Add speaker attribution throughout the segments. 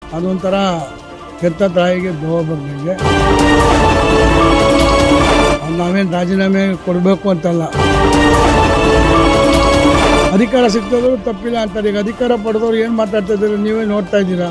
Speaker 1: ಅದೊಂಥರ ಕೆತ್ತ ತಾಯಿಗೆ ದೋವ ಬರ್ದಂಗೆ ಅದು ನಾವೇನು ರಾಜೀನಾಮೆ ಕೊಡಬೇಕು ಅಂತಲ್ಲ ಅಧಿಕಾರ ಸಿಗ್ತದ್ರು ತಪ್ಪಿಲ್ಲ ಅಂತಾರೆ ಈಗ ಅಧಿಕಾರ ಪಡೆದವ್ರು ಏನು ಮಾತಾಡ್ತಾ ಇದ್ದೀರಾ ನೀವೇ ನೋಡ್ತಾ ಇದ್ದೀರಾ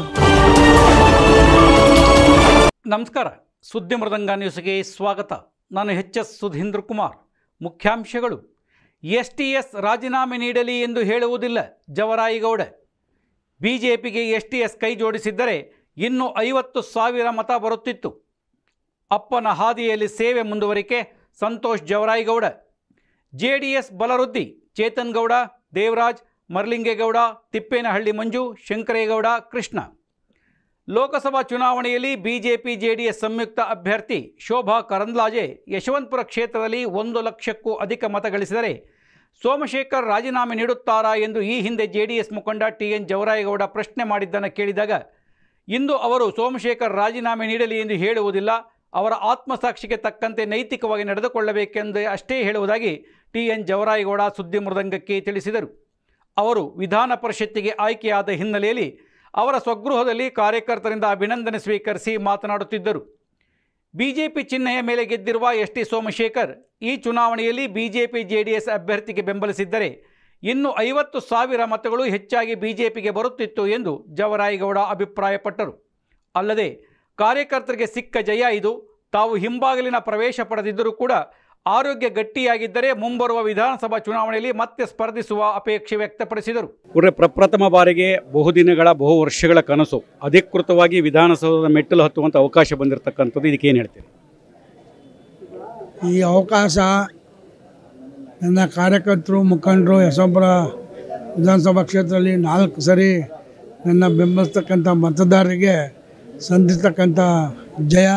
Speaker 2: ನಮಸ್ಕಾರ ಸುದ್ದಿ ಮೃದಂಗ ನ್ಯೂಸ್ಗೆ ಸ್ವಾಗತ ನಾನು ಎಚ್ ಎಸ್ ಸುಧೀಂದ್ರ ಕುಮಾರ್ ಮುಖ್ಯಾಂಶಗಳು ಎಸ್ ಟಿ ಎಸ್ ರಾಜೀನಾಮೆ ನೀಡಲಿ ಎಂದು ಹೇಳುವುದಿಲ್ಲ ಜವರಾಯಿಗೌಡ ಬಿ ಜೆ ಪಿಗೆ ಎಸ್ ಟಿ ಎಸ್ ಕೈ ಜೋಡಿಸಿದ್ದರೆ ಇನ್ನೂ ಐವತ್ತು ಸಾವಿರ ಮತ ಬರುತ್ತಿತ್ತು ಅಪ್ಪನ ಹಾದಿಯಲ್ಲಿ ಸೇವೆ ಮುಂದುವರಿಕೆ Santosh Javarayigowda J D S ಬಲವೃದ್ಧಿ ಚೇತನ್ ಗೌಡ ದೇವರಾಜ್ ಮರ್ಲಿಂಗೇಗೌಡ ತಿಪ್ಪೇನಹಳ್ಳಿ ಮಂಜು ಶಂಕರೇಗೌಡ ಕೃಷ್ಣ ಲೋಕಸಭಾ ಚುನಾವಣೆಯಲ್ಲಿ ಬಿಜೆಪಿ ಜೆಡಿಎಸ್ ಸಂಯುಕ್ತ ಅಭ್ಯರ್ಥಿ ಶೋಭಾ ಕರಂದ್ಲಾಜೆ ಯಶವಂತಪುರ ಕ್ಷೇತ್ರದಲ್ಲಿ ಒಂದು ಲಕ್ಷಕ್ಕೂ ಅಧಿಕ ಮತ ಗಳಿಸಿದರೆ ಸೋಮಶೇಖರ್ ರಾಜೀನಾಮೆ ನೀಡುತ್ತಾರಾ ಎಂದು ಈ ಹಿಂದೆ ಜೆಡಿಎಸ್ ಮುಖಂಡ ಟಿ ಎನ್ ಜವರಾಯಗೌಡ ಪ್ರಶ್ನೆ ಮಾಡಿದ್ದನ್ನು ಕೇಳಿದಾಗ ಇಂದು ಅವರು ಸೋಮಶೇಖರ್ ರಾಜೀನಾಮೆ ನೀಡಲಿ ಎಂದು ಹೇಳುವುದಿಲ್ಲ ಅವರ ಆತ್ಮಸಾಕ್ಷಿಗೆ ತಕ್ಕಂತೆ ನೈತಿಕವಾಗಿ ನಡೆದುಕೊಳ್ಳಬೇಕೆಂದು ಅಷ್ಟೇ ಹೇಳುವುದಾಗಿ ಟಿ ಎನ್ ಜವರಾಯಗೌಡ ಸುದ್ದಿ ಮೃದಂಗಕ್ಕೆ ತಿಳಿಸಿದರು ಅವರು ವಿಧಾನ ಪರಿಷತ್ತಿಗೆ ಆಯ್ಕೆಯಾದ ಹಿನ್ನೆಲೆಯಲ್ಲಿ ಅವರ ಸ್ವಗೃಹದಲ್ಲಿ ಕಾರ್ಯಕರ್ತರಿಂದ ಅಭಿನಂದನೆ ಸ್ವೀಕರಿಸಿ ಮಾತನಾಡುತ್ತಿದ್ದರು ಬಿಜೆಪಿ ಚಿಹ್ನೆಯ ಮೇಲೆ ಗೆದ್ದಿರುವ ಎಸ್ ಟಿ ಸೋಮಶೇಖರ್ ಈ ಚುನಾವಣೆಯಲ್ಲಿ ಬಿಜೆಪಿ ಜೆಡಿಎಸ್ ಅಭ್ಯರ್ಥಿಗೆ ಬೆಂಬಲಿಸಿದ್ದರೆ ಇನ್ನು ಐವತ್ತು ಸಾವಿರ ಮತಗಳು ಹೆಚ್ಚಾಗಿ ಬಿಜೆಪಿಗೆ ಬರುತ್ತಿತ್ತು ಎಂದು ಜವರಾಯಗೌಡ ಅಭಿಪ್ರಾಯಪಟ್ಟರು ಅಲ್ಲದೆ ಕಾರ್ಯಕರ್ತರಿಗೆ ಸಿಕ್ಕ ಜಯ ಇದು ತಾವು ಹಿಂಬಾಗಿಲಿನ ಪ್ರವೇಶ ಪಡೆದಿದ್ದರೂ ಕೂಡ ಆರೋಗ್ಯ ಗಟ್ಟಿಯಾಗಿದ್ದರೆ ಮುಂಬರುವ ವಿಧಾನಸಭಾ ಚುನಾವಣೆಯಲ್ಲಿ ಮತ್ತೆ ಸ್ಪರ್ಧಿಸುವ ಅಪೇಕ್ಷೆ ವ್ಯಕ್ತಪಡಿಸಿದರು
Speaker 3: ಕೂಡಲೇ ಪ್ರಪ್ರಥಮ ಬಾರಿಗೆ ಬಹುದಿನಗಳ ಬಹು ವರ್ಷಗಳ ಕನಸು ಅಧಿಕೃತವಾಗಿ ವಿಧಾನಸೌಧದ ಮೆಟ್ಟಲು ಹತ್ತುವಂಥ ಅವಕಾಶ ಬಂದಿರತಕ್ಕಂಥದ್ದು ಇದಕ್ಕೆ ಏನು ಹೇಳ್ತೀರಿ
Speaker 1: ಈ ಅವಕಾಶ ನನ್ನ ಕಾರ್ಯಕರ್ತರು ಮುಖಂಡರು ಯಶವಂತಪುರ ವಿಧಾನಸಭಾ ಕ್ಷೇತ್ರದಲ್ಲಿ ನಾಲ್ಕು ಸರಿ ನನ್ನ ಬೆಂಬಲಿಸ್ತಕ್ಕಂಥ ಮತದಾರರಿಗೆ ಸಂಧಿಸ್ತಕ್ಕಂಥ ಜಯ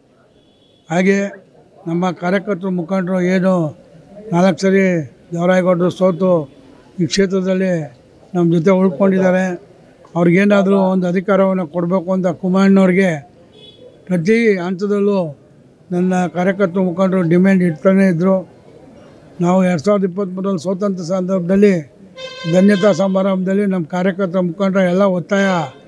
Speaker 1: ಹಾಗೆ ನಮ್ಮ ಕಾರ್ಯಕರ್ತರು ಮುಖಂಡರು ಏನು ನಾಲ್ಕು ಸರಿ ದೇವರಾಯಗೌಡರು ಸೋತು ಈ ಕ್ಷೇತ್ರದಲ್ಲಿ ನಮ್ಮ ಜೊತೆ ಉಳ್ಕೊಂಡಿದ್ದಾರೆ ಅವ್ರಿಗೇನಾದರೂ ಒಂದು ಅಧಿಕಾರವನ್ನು ಕೊಡಬೇಕು ಅಂತ ಕುಮಾರಣ್ಣವ್ರಿಗೆ ಪ್ರತಿ ಹಂತದಲ್ಲೂ ನನ್ನ ಕಾರ್ಯಕರ್ತರು ಮುಖಂಡರು ಡಿಮ್ಯಾಂಡ್ ಇಡ್ತಾನೇ ಇದ್ದರು ನಾವು ಎರಡು ಸಾವಿರದ ಇಪ್ಪತ್ತ್ಮೂರರಲ್ಲಿ ಸ್ವಾತಂತ್ರ್ಯ ಸಂದರ್ಭದಲ್ಲಿ ಧನ್ಯತಾ ಸಮಾರಂಭದಲ್ಲಿ ನಮ್ಮ ಕಾರ್ಯಕರ್ತರ ಮುಖಂಡರ ಎಲ್ಲ ಒತ್ತಾಯ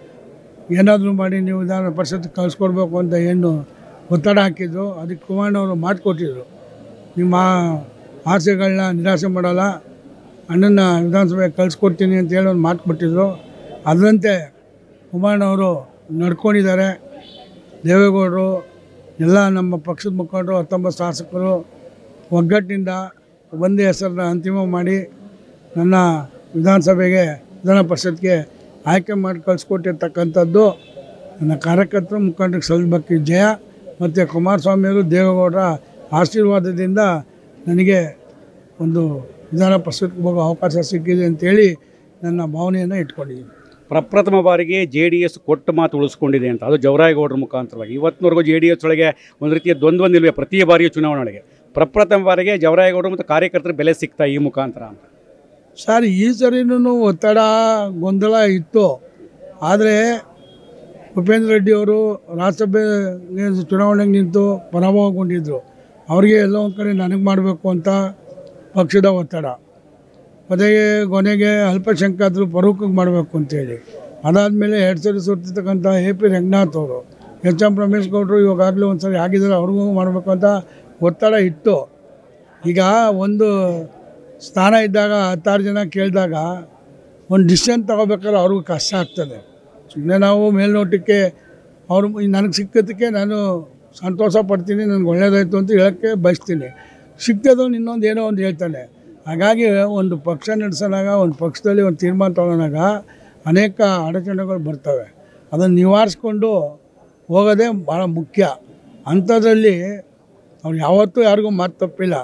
Speaker 1: ಏನಾದರೂ ಮಾಡಿ ನೀವು ವಿಧಾನ ಪರಿಷತ್ ಕಳಿಸ್ಕೊಡ್ಬೇಕು ಅಂತ ಏನು ಒತ್ತಡ ಹಾಕಿದ್ರು ಅದಕ್ಕೆ ಕುಮಾರಣ್ಣವರು ಮಾತು ಕೊಟ್ಟಿದ್ರು ನಿಮ್ಮ ಆಸೆಗಳನ್ನ ನಿರಾಸೆ ಮಾಡಲ್ಲ ಅಣ್ಣನ ವಿಧಾನಸಭೆಗೆ ಕಳಿಸ್ಕೊಡ್ತೀನಿ ಅಂತ ಹೇಳಿ ಒಂದು ಮಾತು ಕೊಟ್ಟಿದ್ರು ಅದರಂತೆ ಕುಮಾರಣ್ಣವರು ನಡ್ಕೊಂಡಿದ್ದಾರೆ ದೇವೇಗೌಡರು ಎಲ್ಲ ನಮ್ಮ ಪಕ್ಷದ ಮುಖಂಡರು ಹತ್ತೊಂಬತ್ತು ಶಾಸಕರು ಒಗ್ಗಟ್ಟಿನಿಂದ ಒಂದೇ ಹೆಸರನ್ನ ಅಂತಿಮ ಮಾಡಿ ನನ್ನ ವಿಧಾನಸಭೆಗೆ ವಿಧಾನ ಪರಿಷತ್ಗೆ ಆಯ್ಕೆ ಮಾಡಿ ಕಳಿಸ್ಕೊಟ್ಟಿರ್ತಕ್ಕಂಥದ್ದು ನನ್ನ ಕಾರ್ಯಕರ್ತರು ಮುಖಂಡರಿಗೆ ಸಲ್ಲಬೇಕು ಜಯ ಮತ್ತು ಕುಮಾರಸ್ವಾಮಿಯವರು ದೇವೇಗೌಡರ ಆಶೀರ್ವಾದದಿಂದ ನನಗೆ ಒಂದು ವಿಧಾನ ಪರಿಷತ್ಗೆ ಹೋಗೋ ಅವಕಾಶ ಸಿಕ್ಕಿದೆ ಅಂತೇಳಿ ನನ್ನ ಭಾವನೆಯನ್ನು ಇಟ್ಕೊಂಡಿದ್ದೀನಿ
Speaker 3: ಪ್ರಪ್ರಥಮ ಬಾರಿಗೆ ಜೆ ಡಿ ಎಸ್ ಕೊಟ್ಟ ಮಾತು ಉಳಿಸ್ಕೊಂಡಿದೆ ಅಂತ ಅದು ಜವರಾಯಗೌಡರ ಮುಖಾಂತರವಾಗಿ ಇವತ್ತಿನವರೆಗೂ ಜೆ ಡಿ ಎಸ್ ಒಳಗೆ ಒಂದು ರೀತಿಯ ದ್ವಂದ್ವ ನಿಲುವೆ ಪ್ರತಿ ಬಾರಿಯ ಚುನಾವಣೆಗೆ ಪ್ರಪ್ರಥಮ ಬಾರಿಗೆ ಜವರಾಯಗೌಡರು ಮತ್ತು ಕಾರ್ಯಕರ್ತರ ಬೆಲೆ ಸಿಗ್ತಾ ಈ ಮುಖಾಂತರ ಅಂತ
Speaker 1: ಸರ್ ಈ ಸರಿನೂ ಒತ್ತಡ ಗೊಂದಲ ಇತ್ತು ಆದರೆ ಭೂಪೇಂದ್ರ ರೆಡ್ಡಿಯವರು ರಾಜ್ಯಸಭೆಗೆ ಚುನಾವಣೆಗೆ ನಿಂತು ಪರಾಭವಗೊಂಡಿದ್ದರು ಅವರಿಗೆ ಎಲ್ಲೋ ಒಂದು ಕಡೆ ನನಗೆ ಮಾಡಬೇಕು ಅಂತ ಪಕ್ಷದ ಒತ್ತಡ ಕೊನೆಗೆ ಕೊನೆಗೆ ಅಲ್ಪಸಂಖ್ಯಾತರು ಪರೋಕ್ಷಕ್ಕೆ ಮಾಡಬೇಕು ಅಂತೇಳಿ ಅದಾದಮೇಲೆ ಎರಡು ಸರಿ ಸುತ್ತಿರ್ತಕ್ಕಂಥ ಎ ಪಿ ರಂಗನಾಥ್ ಅವರು ಎಚ್ ಎಂ ರಮೇಶ್ ಗೌಡರು ಇವಾಗಲೇ ಒಂದು ಸರಿ ಆಗಿದ್ದಾರೆ ಅವ್ರಿಗೂ ಮಾಡಬೇಕು ಅಂತ ಒತ್ತಡ ಇತ್ತು ಈಗ ಒಂದು ಸ್ಥಾನ ಇದ್ದಾಗ ಹತ್ತಾರು ಜನ ಕೇಳಿದಾಗ ಒಂದು ಡಿಸಿಷನ್ ತಗೋಬೇಕಾದ್ರೆ ಅವ್ರಿಗೂ ಕಷ್ಟ ಆಗ್ತದೆ ಸುಮ್ಮನೆ ನಾವು ಮೇಲ್ನೋಟಕ್ಕೆ ಅವರು ನನಗೆ ಸಿಕ್ಕೋದಕ್ಕೆ ನಾನು ಸಂತೋಷ ಪಡ್ತೀನಿ ನನಗೆ ಒಳ್ಳೇದಾಯಿತು ಅಂತ ಹೇಳೋಕ್ಕೆ ಬಯಸ್ತೀನಿ ಸಿಕ್ತದವನು ಇನ್ನೊಂದು ಏನೋ ಒಂದು ಹೇಳ್ತಾನೆ ಹಾಗಾಗಿ ಒಂದು ಪಕ್ಷ ನಡೆಸೋಣಾಗ ಒಂದು ಪಕ್ಷದಲ್ಲಿ ಒಂದು ತೀರ್ಮಾನ ತಗೊಳೋಣಾಗ ಅನೇಕ ಅಡಚಣೆಗಳು ಬರ್ತವೆ ಅದನ್ನು ನಿವಾರಿಸ್ಕೊಂಡು ಹೋಗೋದೇ ಭಾಳ ಮುಖ್ಯ ಅಂಥದ್ರಲ್ಲಿ ಅವ್ರು ಯಾವತ್ತೂ ಯಾರಿಗೂ ಮಾತು ತಪ್ಪಿಲ್ಲ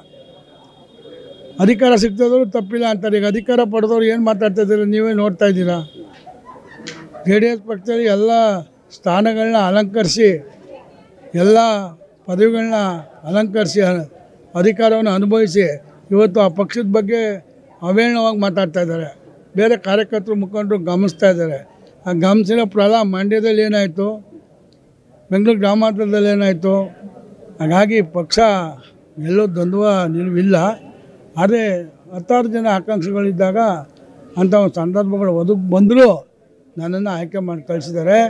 Speaker 1: ಅಧಿಕಾರ ಸಿಗ್ತದ್ರು ತಪ್ಪಿಲ್ಲ ಅಂತಾರೆ ಈಗ ಅಧಿಕಾರ ಪಡೆದವ್ರು ಏನು ಮಾತಾಡ್ತಾ ಇದ್ದೀರಾ ನೀವೇ ನೋಡ್ತಾ ಇದ್ದೀರಾ ಜೆ ಡಿ ಎಸ್ ಪಕ್ಷದಲ್ಲಿ ಎಲ್ಲ ಸ್ಥಾನಗಳನ್ನ ಅಲಂಕರಿಸಿ ಎಲ್ಲ ಪದವಿಗಳನ್ನ ಅಲಂಕರಿಸಿ ಅಧಿಕಾರವನ್ನು ಅನುಭವಿಸಿ ಇವತ್ತು ಆ ಪಕ್ಷದ ಬಗ್ಗೆ ಅವೇಳನವಾಗಿ ಮಾತಾಡ್ತಾ ಇದ್ದಾರೆ ಬೇರೆ ಕಾರ್ಯಕರ್ತರು ಮುಖಂಡರು ಗಮನಿಸ್ತಾ ಇದ್ದಾರೆ ಆ ಗಮನಿಸಿದ ಪ್ರಲ ಮಂಡ್ಯದಲ್ಲಿ ಏನಾಯಿತು ಬೆಂಗಳೂರು ಗ್ರಾಮಾಂತರದಲ್ಲಿ ಏನಾಯಿತು ಹಾಗಾಗಿ ಪಕ್ಷ ಎಲ್ಲೋ ದ್ವಂದ್ವ ನಿಲುವಿಲ್ಲ ಆದರೆ ಹತ್ತಾರು ಜನ ಆಕಾಂಕ್ಷಿಗಳಿದ್ದಾಗ ಅಂಥ ಒಂದು ಸಂದರ್ಭಗಳು ಒದಗಿ ಬಂದರೂ ನನ್ನನ್ನು ಆಯ್ಕೆ ಮಾಡಿ ಕಳಿಸಿದ್ದಾರೆ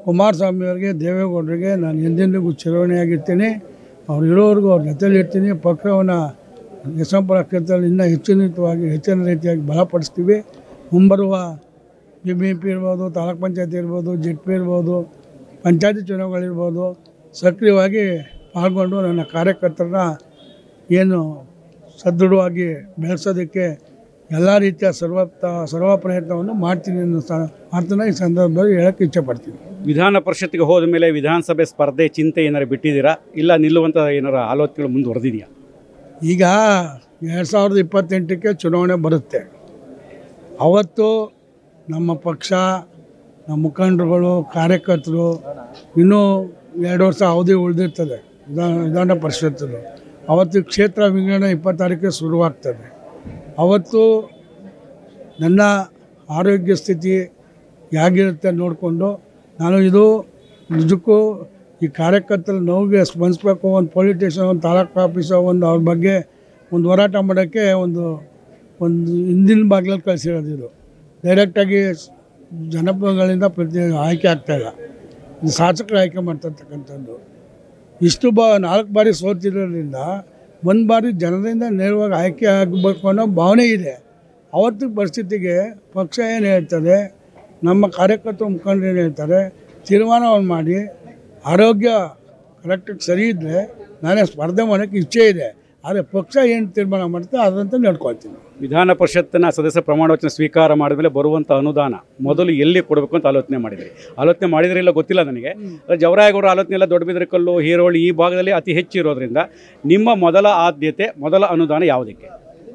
Speaker 1: ಕುಮಾರಸ್ವಾಮಿ ಅವರಿಗೆ ದೇವೇಗೌಡರಿಗೆ ನಾನು ಎಂದೆಂದಿಗೂ ಚಿರವಣೆಯಾಗಿರ್ತೀನಿ ಅವ್ರು ಇರೋವರೆಗೂ ಅವ್ರ ಜೊತೆಲಿ ಇರ್ತೀನಿ ಪಕ್ಷವನ್ನು ಯಶವಂತರ ಕ್ಷೇತ್ರದಲ್ಲಿ ಇನ್ನೂ ಹೆಚ್ಚಿನವಾಗಿ ಹೆಚ್ಚಿನ ರೀತಿಯಾಗಿ ಬಲಪಡಿಸ್ತೀವಿ ಮುಂಬರುವ ಬಿ ಬಿ ಪಿ ಇರ್ಬೋದು ತಾಲೂಕ್ ಪಂಚಾಯತಿ ಇರ್ಬೋದು ಜೆಡ್ ಪಿ ಇರ್ಬೋದು ಪಂಚಾಯತಿ ಚುನಾವಣೆಗಳಿರ್ಬೋದು ಸಕ್ರಿಯವಾಗಿ ಪಾಲ್ಗೊಂಡು ನನ್ನ ಕಾರ್ಯಕರ್ತರನ್ನ ಏನು ಸದೃಢವಾಗಿ ಬೆಳೆಸೋದಕ್ಕೆ ಎಲ್ಲ ರೀತಿಯ ಸರ್ವ ಸರ್ವ ಪ್ರಯತ್ನವನ್ನು ಮಾಡ್ತೀನಿ ಅನ್ನೋ ಸ ಮಾತನ್ನ ಈ ಸಂದರ್ಭದಲ್ಲಿ ಹೇಳೋಕ್ಕೆ ಇಚ್ಛೆಪಡ್ತೀನಿ
Speaker 3: ವಿಧಾನ ಪರಿಷತ್ಗೆ ಹೋದ ಮೇಲೆ ವಿಧಾನಸಭೆ ಸ್ಪರ್ಧೆ ಚಿಂತೆ ಏನಾರು ಬಿಟ್ಟಿದ್ದೀರಾ ಇಲ್ಲ ನಿಲ್ಲುವಂಥ ಏನಾರು ಆಲೋಚನೆಗಳು ಮುಂದುವರೆದಿದೆಯಾ
Speaker 1: ಈಗ ಎರಡು ಸಾವಿರದ ಇಪ್ಪತ್ತೆಂಟಕ್ಕೆ ಚುನಾವಣೆ ಬರುತ್ತೆ ಅವತ್ತು ನಮ್ಮ ಪಕ್ಷ ನಮ್ಮ ಮುಖಂಡರುಗಳು ಕಾರ್ಯಕರ್ತರು ಇನ್ನೂ ಎರಡು ವರ್ಷ ಅವಧಿ ಉಳಿದಿರ್ತದೆ ವಿಧಾನ ವಿಧಾನ ಪರಿಷತ್ತದು ಅವತ್ತು ಕ್ಷೇತ್ರ ವಿಂಗಡಣೆ ಇಪ್ಪತ್ತಾರಕ್ಕೆ ಶುರುವಾಗ್ತದೆ ಅವತ್ತು ನನ್ನ ಆರೋಗ್ಯ ಸ್ಥಿತಿ ಹೇಗಿರುತ್ತೆ ನೋಡಿಕೊಂಡು ನಾನು ಇದು ನಿಜಕ್ಕೂ ಈ ಕಾರ್ಯಕರ್ತರ ನೋವಿಗೆ ಸ್ಪಂದಿಸ್ಬೇಕು ಒಂದು ಪೊಲೀಸ್ ಸ್ಟೇಷನ್ ಒಂದು ತಾಲೂಕು ಆಫೀಸು ಒಂದು ಅವ್ರ ಬಗ್ಗೆ ಒಂದು ಹೋರಾಟ ಮಾಡೋಕ್ಕೆ ಒಂದು ಒಂದು ಹಿಂದಿನ ಬಾಗಿಲಲ್ಲಿ ಕಳಿಸಿರೋದು ಇದು ಡೈರೆಕ್ಟಾಗಿ ಜನಪದಗಳಿಂದ ಪ್ರತಿ ಆಯ್ಕೆ ಆಗ್ತಾಯಿಲ್ಲ ಇದು ಶಾಸಕರು ಆಯ್ಕೆ ಮಾಡ್ತಿರ್ತಕ್ಕಂಥದ್ದು ಇಷ್ಟು ಬಾ ನಾಲ್ಕು ಬಾರಿ ಸೋತಿರೋದ್ರಿಂದ ಒಂದು ಬಾರಿ ಜನರಿಂದ ನೇರವಾಗಿ ಆಯ್ಕೆ ಆಗಬೇಕು ಅನ್ನೋ ಭಾವನೆ ಇದೆ ಅವತ್ತಿನ ಪರಿಸ್ಥಿತಿಗೆ ಪಕ್ಷ ಏನು ಹೇಳ್ತದೆ ನಮ್ಮ ಕಾರ್ಯಕರ್ತರು ಮುಖಂಡರು ಏನು ಹೇಳ್ತಾರೆ ತೀರ್ಮಾನವನ್ನು ಮಾಡಿ ಆರೋಗ್ಯ ಕರೆಕ್ಟಾಗಿ ಸರಿ ಇದ್ದರೆ ನಾನೇ ಸ್ಪರ್ಧೆ ಮಾಡೋಕ್ಕೆ ಇಚ್ಛೆ ಇದೆ ಆದರೆ ಪಕ್ಷ ಏನು ತೀರ್ಮಾನ ಮಾಡುತ್ತೆ ಅದಂತ ನಡ್ಕೊಳ್ತೀನಿ
Speaker 3: ವಿಧಾನ ಪರಿಷತ್ತಿನ ಸದಸ್ಯ ಪ್ರಮಾಣ ವಚನ ಸ್ವೀಕಾರ ಮಾಡಿದ ಮೇಲೆ ಬರುವಂಥ ಅನುದಾನ ಮೊದಲು ಎಲ್ಲಿ ಕೊಡಬೇಕು ಅಂತ ಆಲೋಚನೆ ಮಾಡಿದ್ರಿ ಆಲೋಚನೆ ಮಾಡಿದ್ರೆ ಇಲ್ಲ ಗೊತ್ತಿಲ್ಲ ನನಗೆ ಆದರೆ ಜವರಾಯಗೌಡರ ಆಲೋಚನೆ ಎಲ್ಲ ದೊಡ್ಡಬಿದ್ರಕಲ್ಲು ಹೀರೋಳಿ ಈ ಭಾಗದಲ್ಲಿ ಅತಿ ಹೆಚ್ಚು ಇರೋದ್ರಿಂದ ನಿಮ್ಮ ಮೊದಲ ಆದ್ಯತೆ ಮೊದಲ ಅನುದಾನ ಯಾವುದಕ್ಕೆ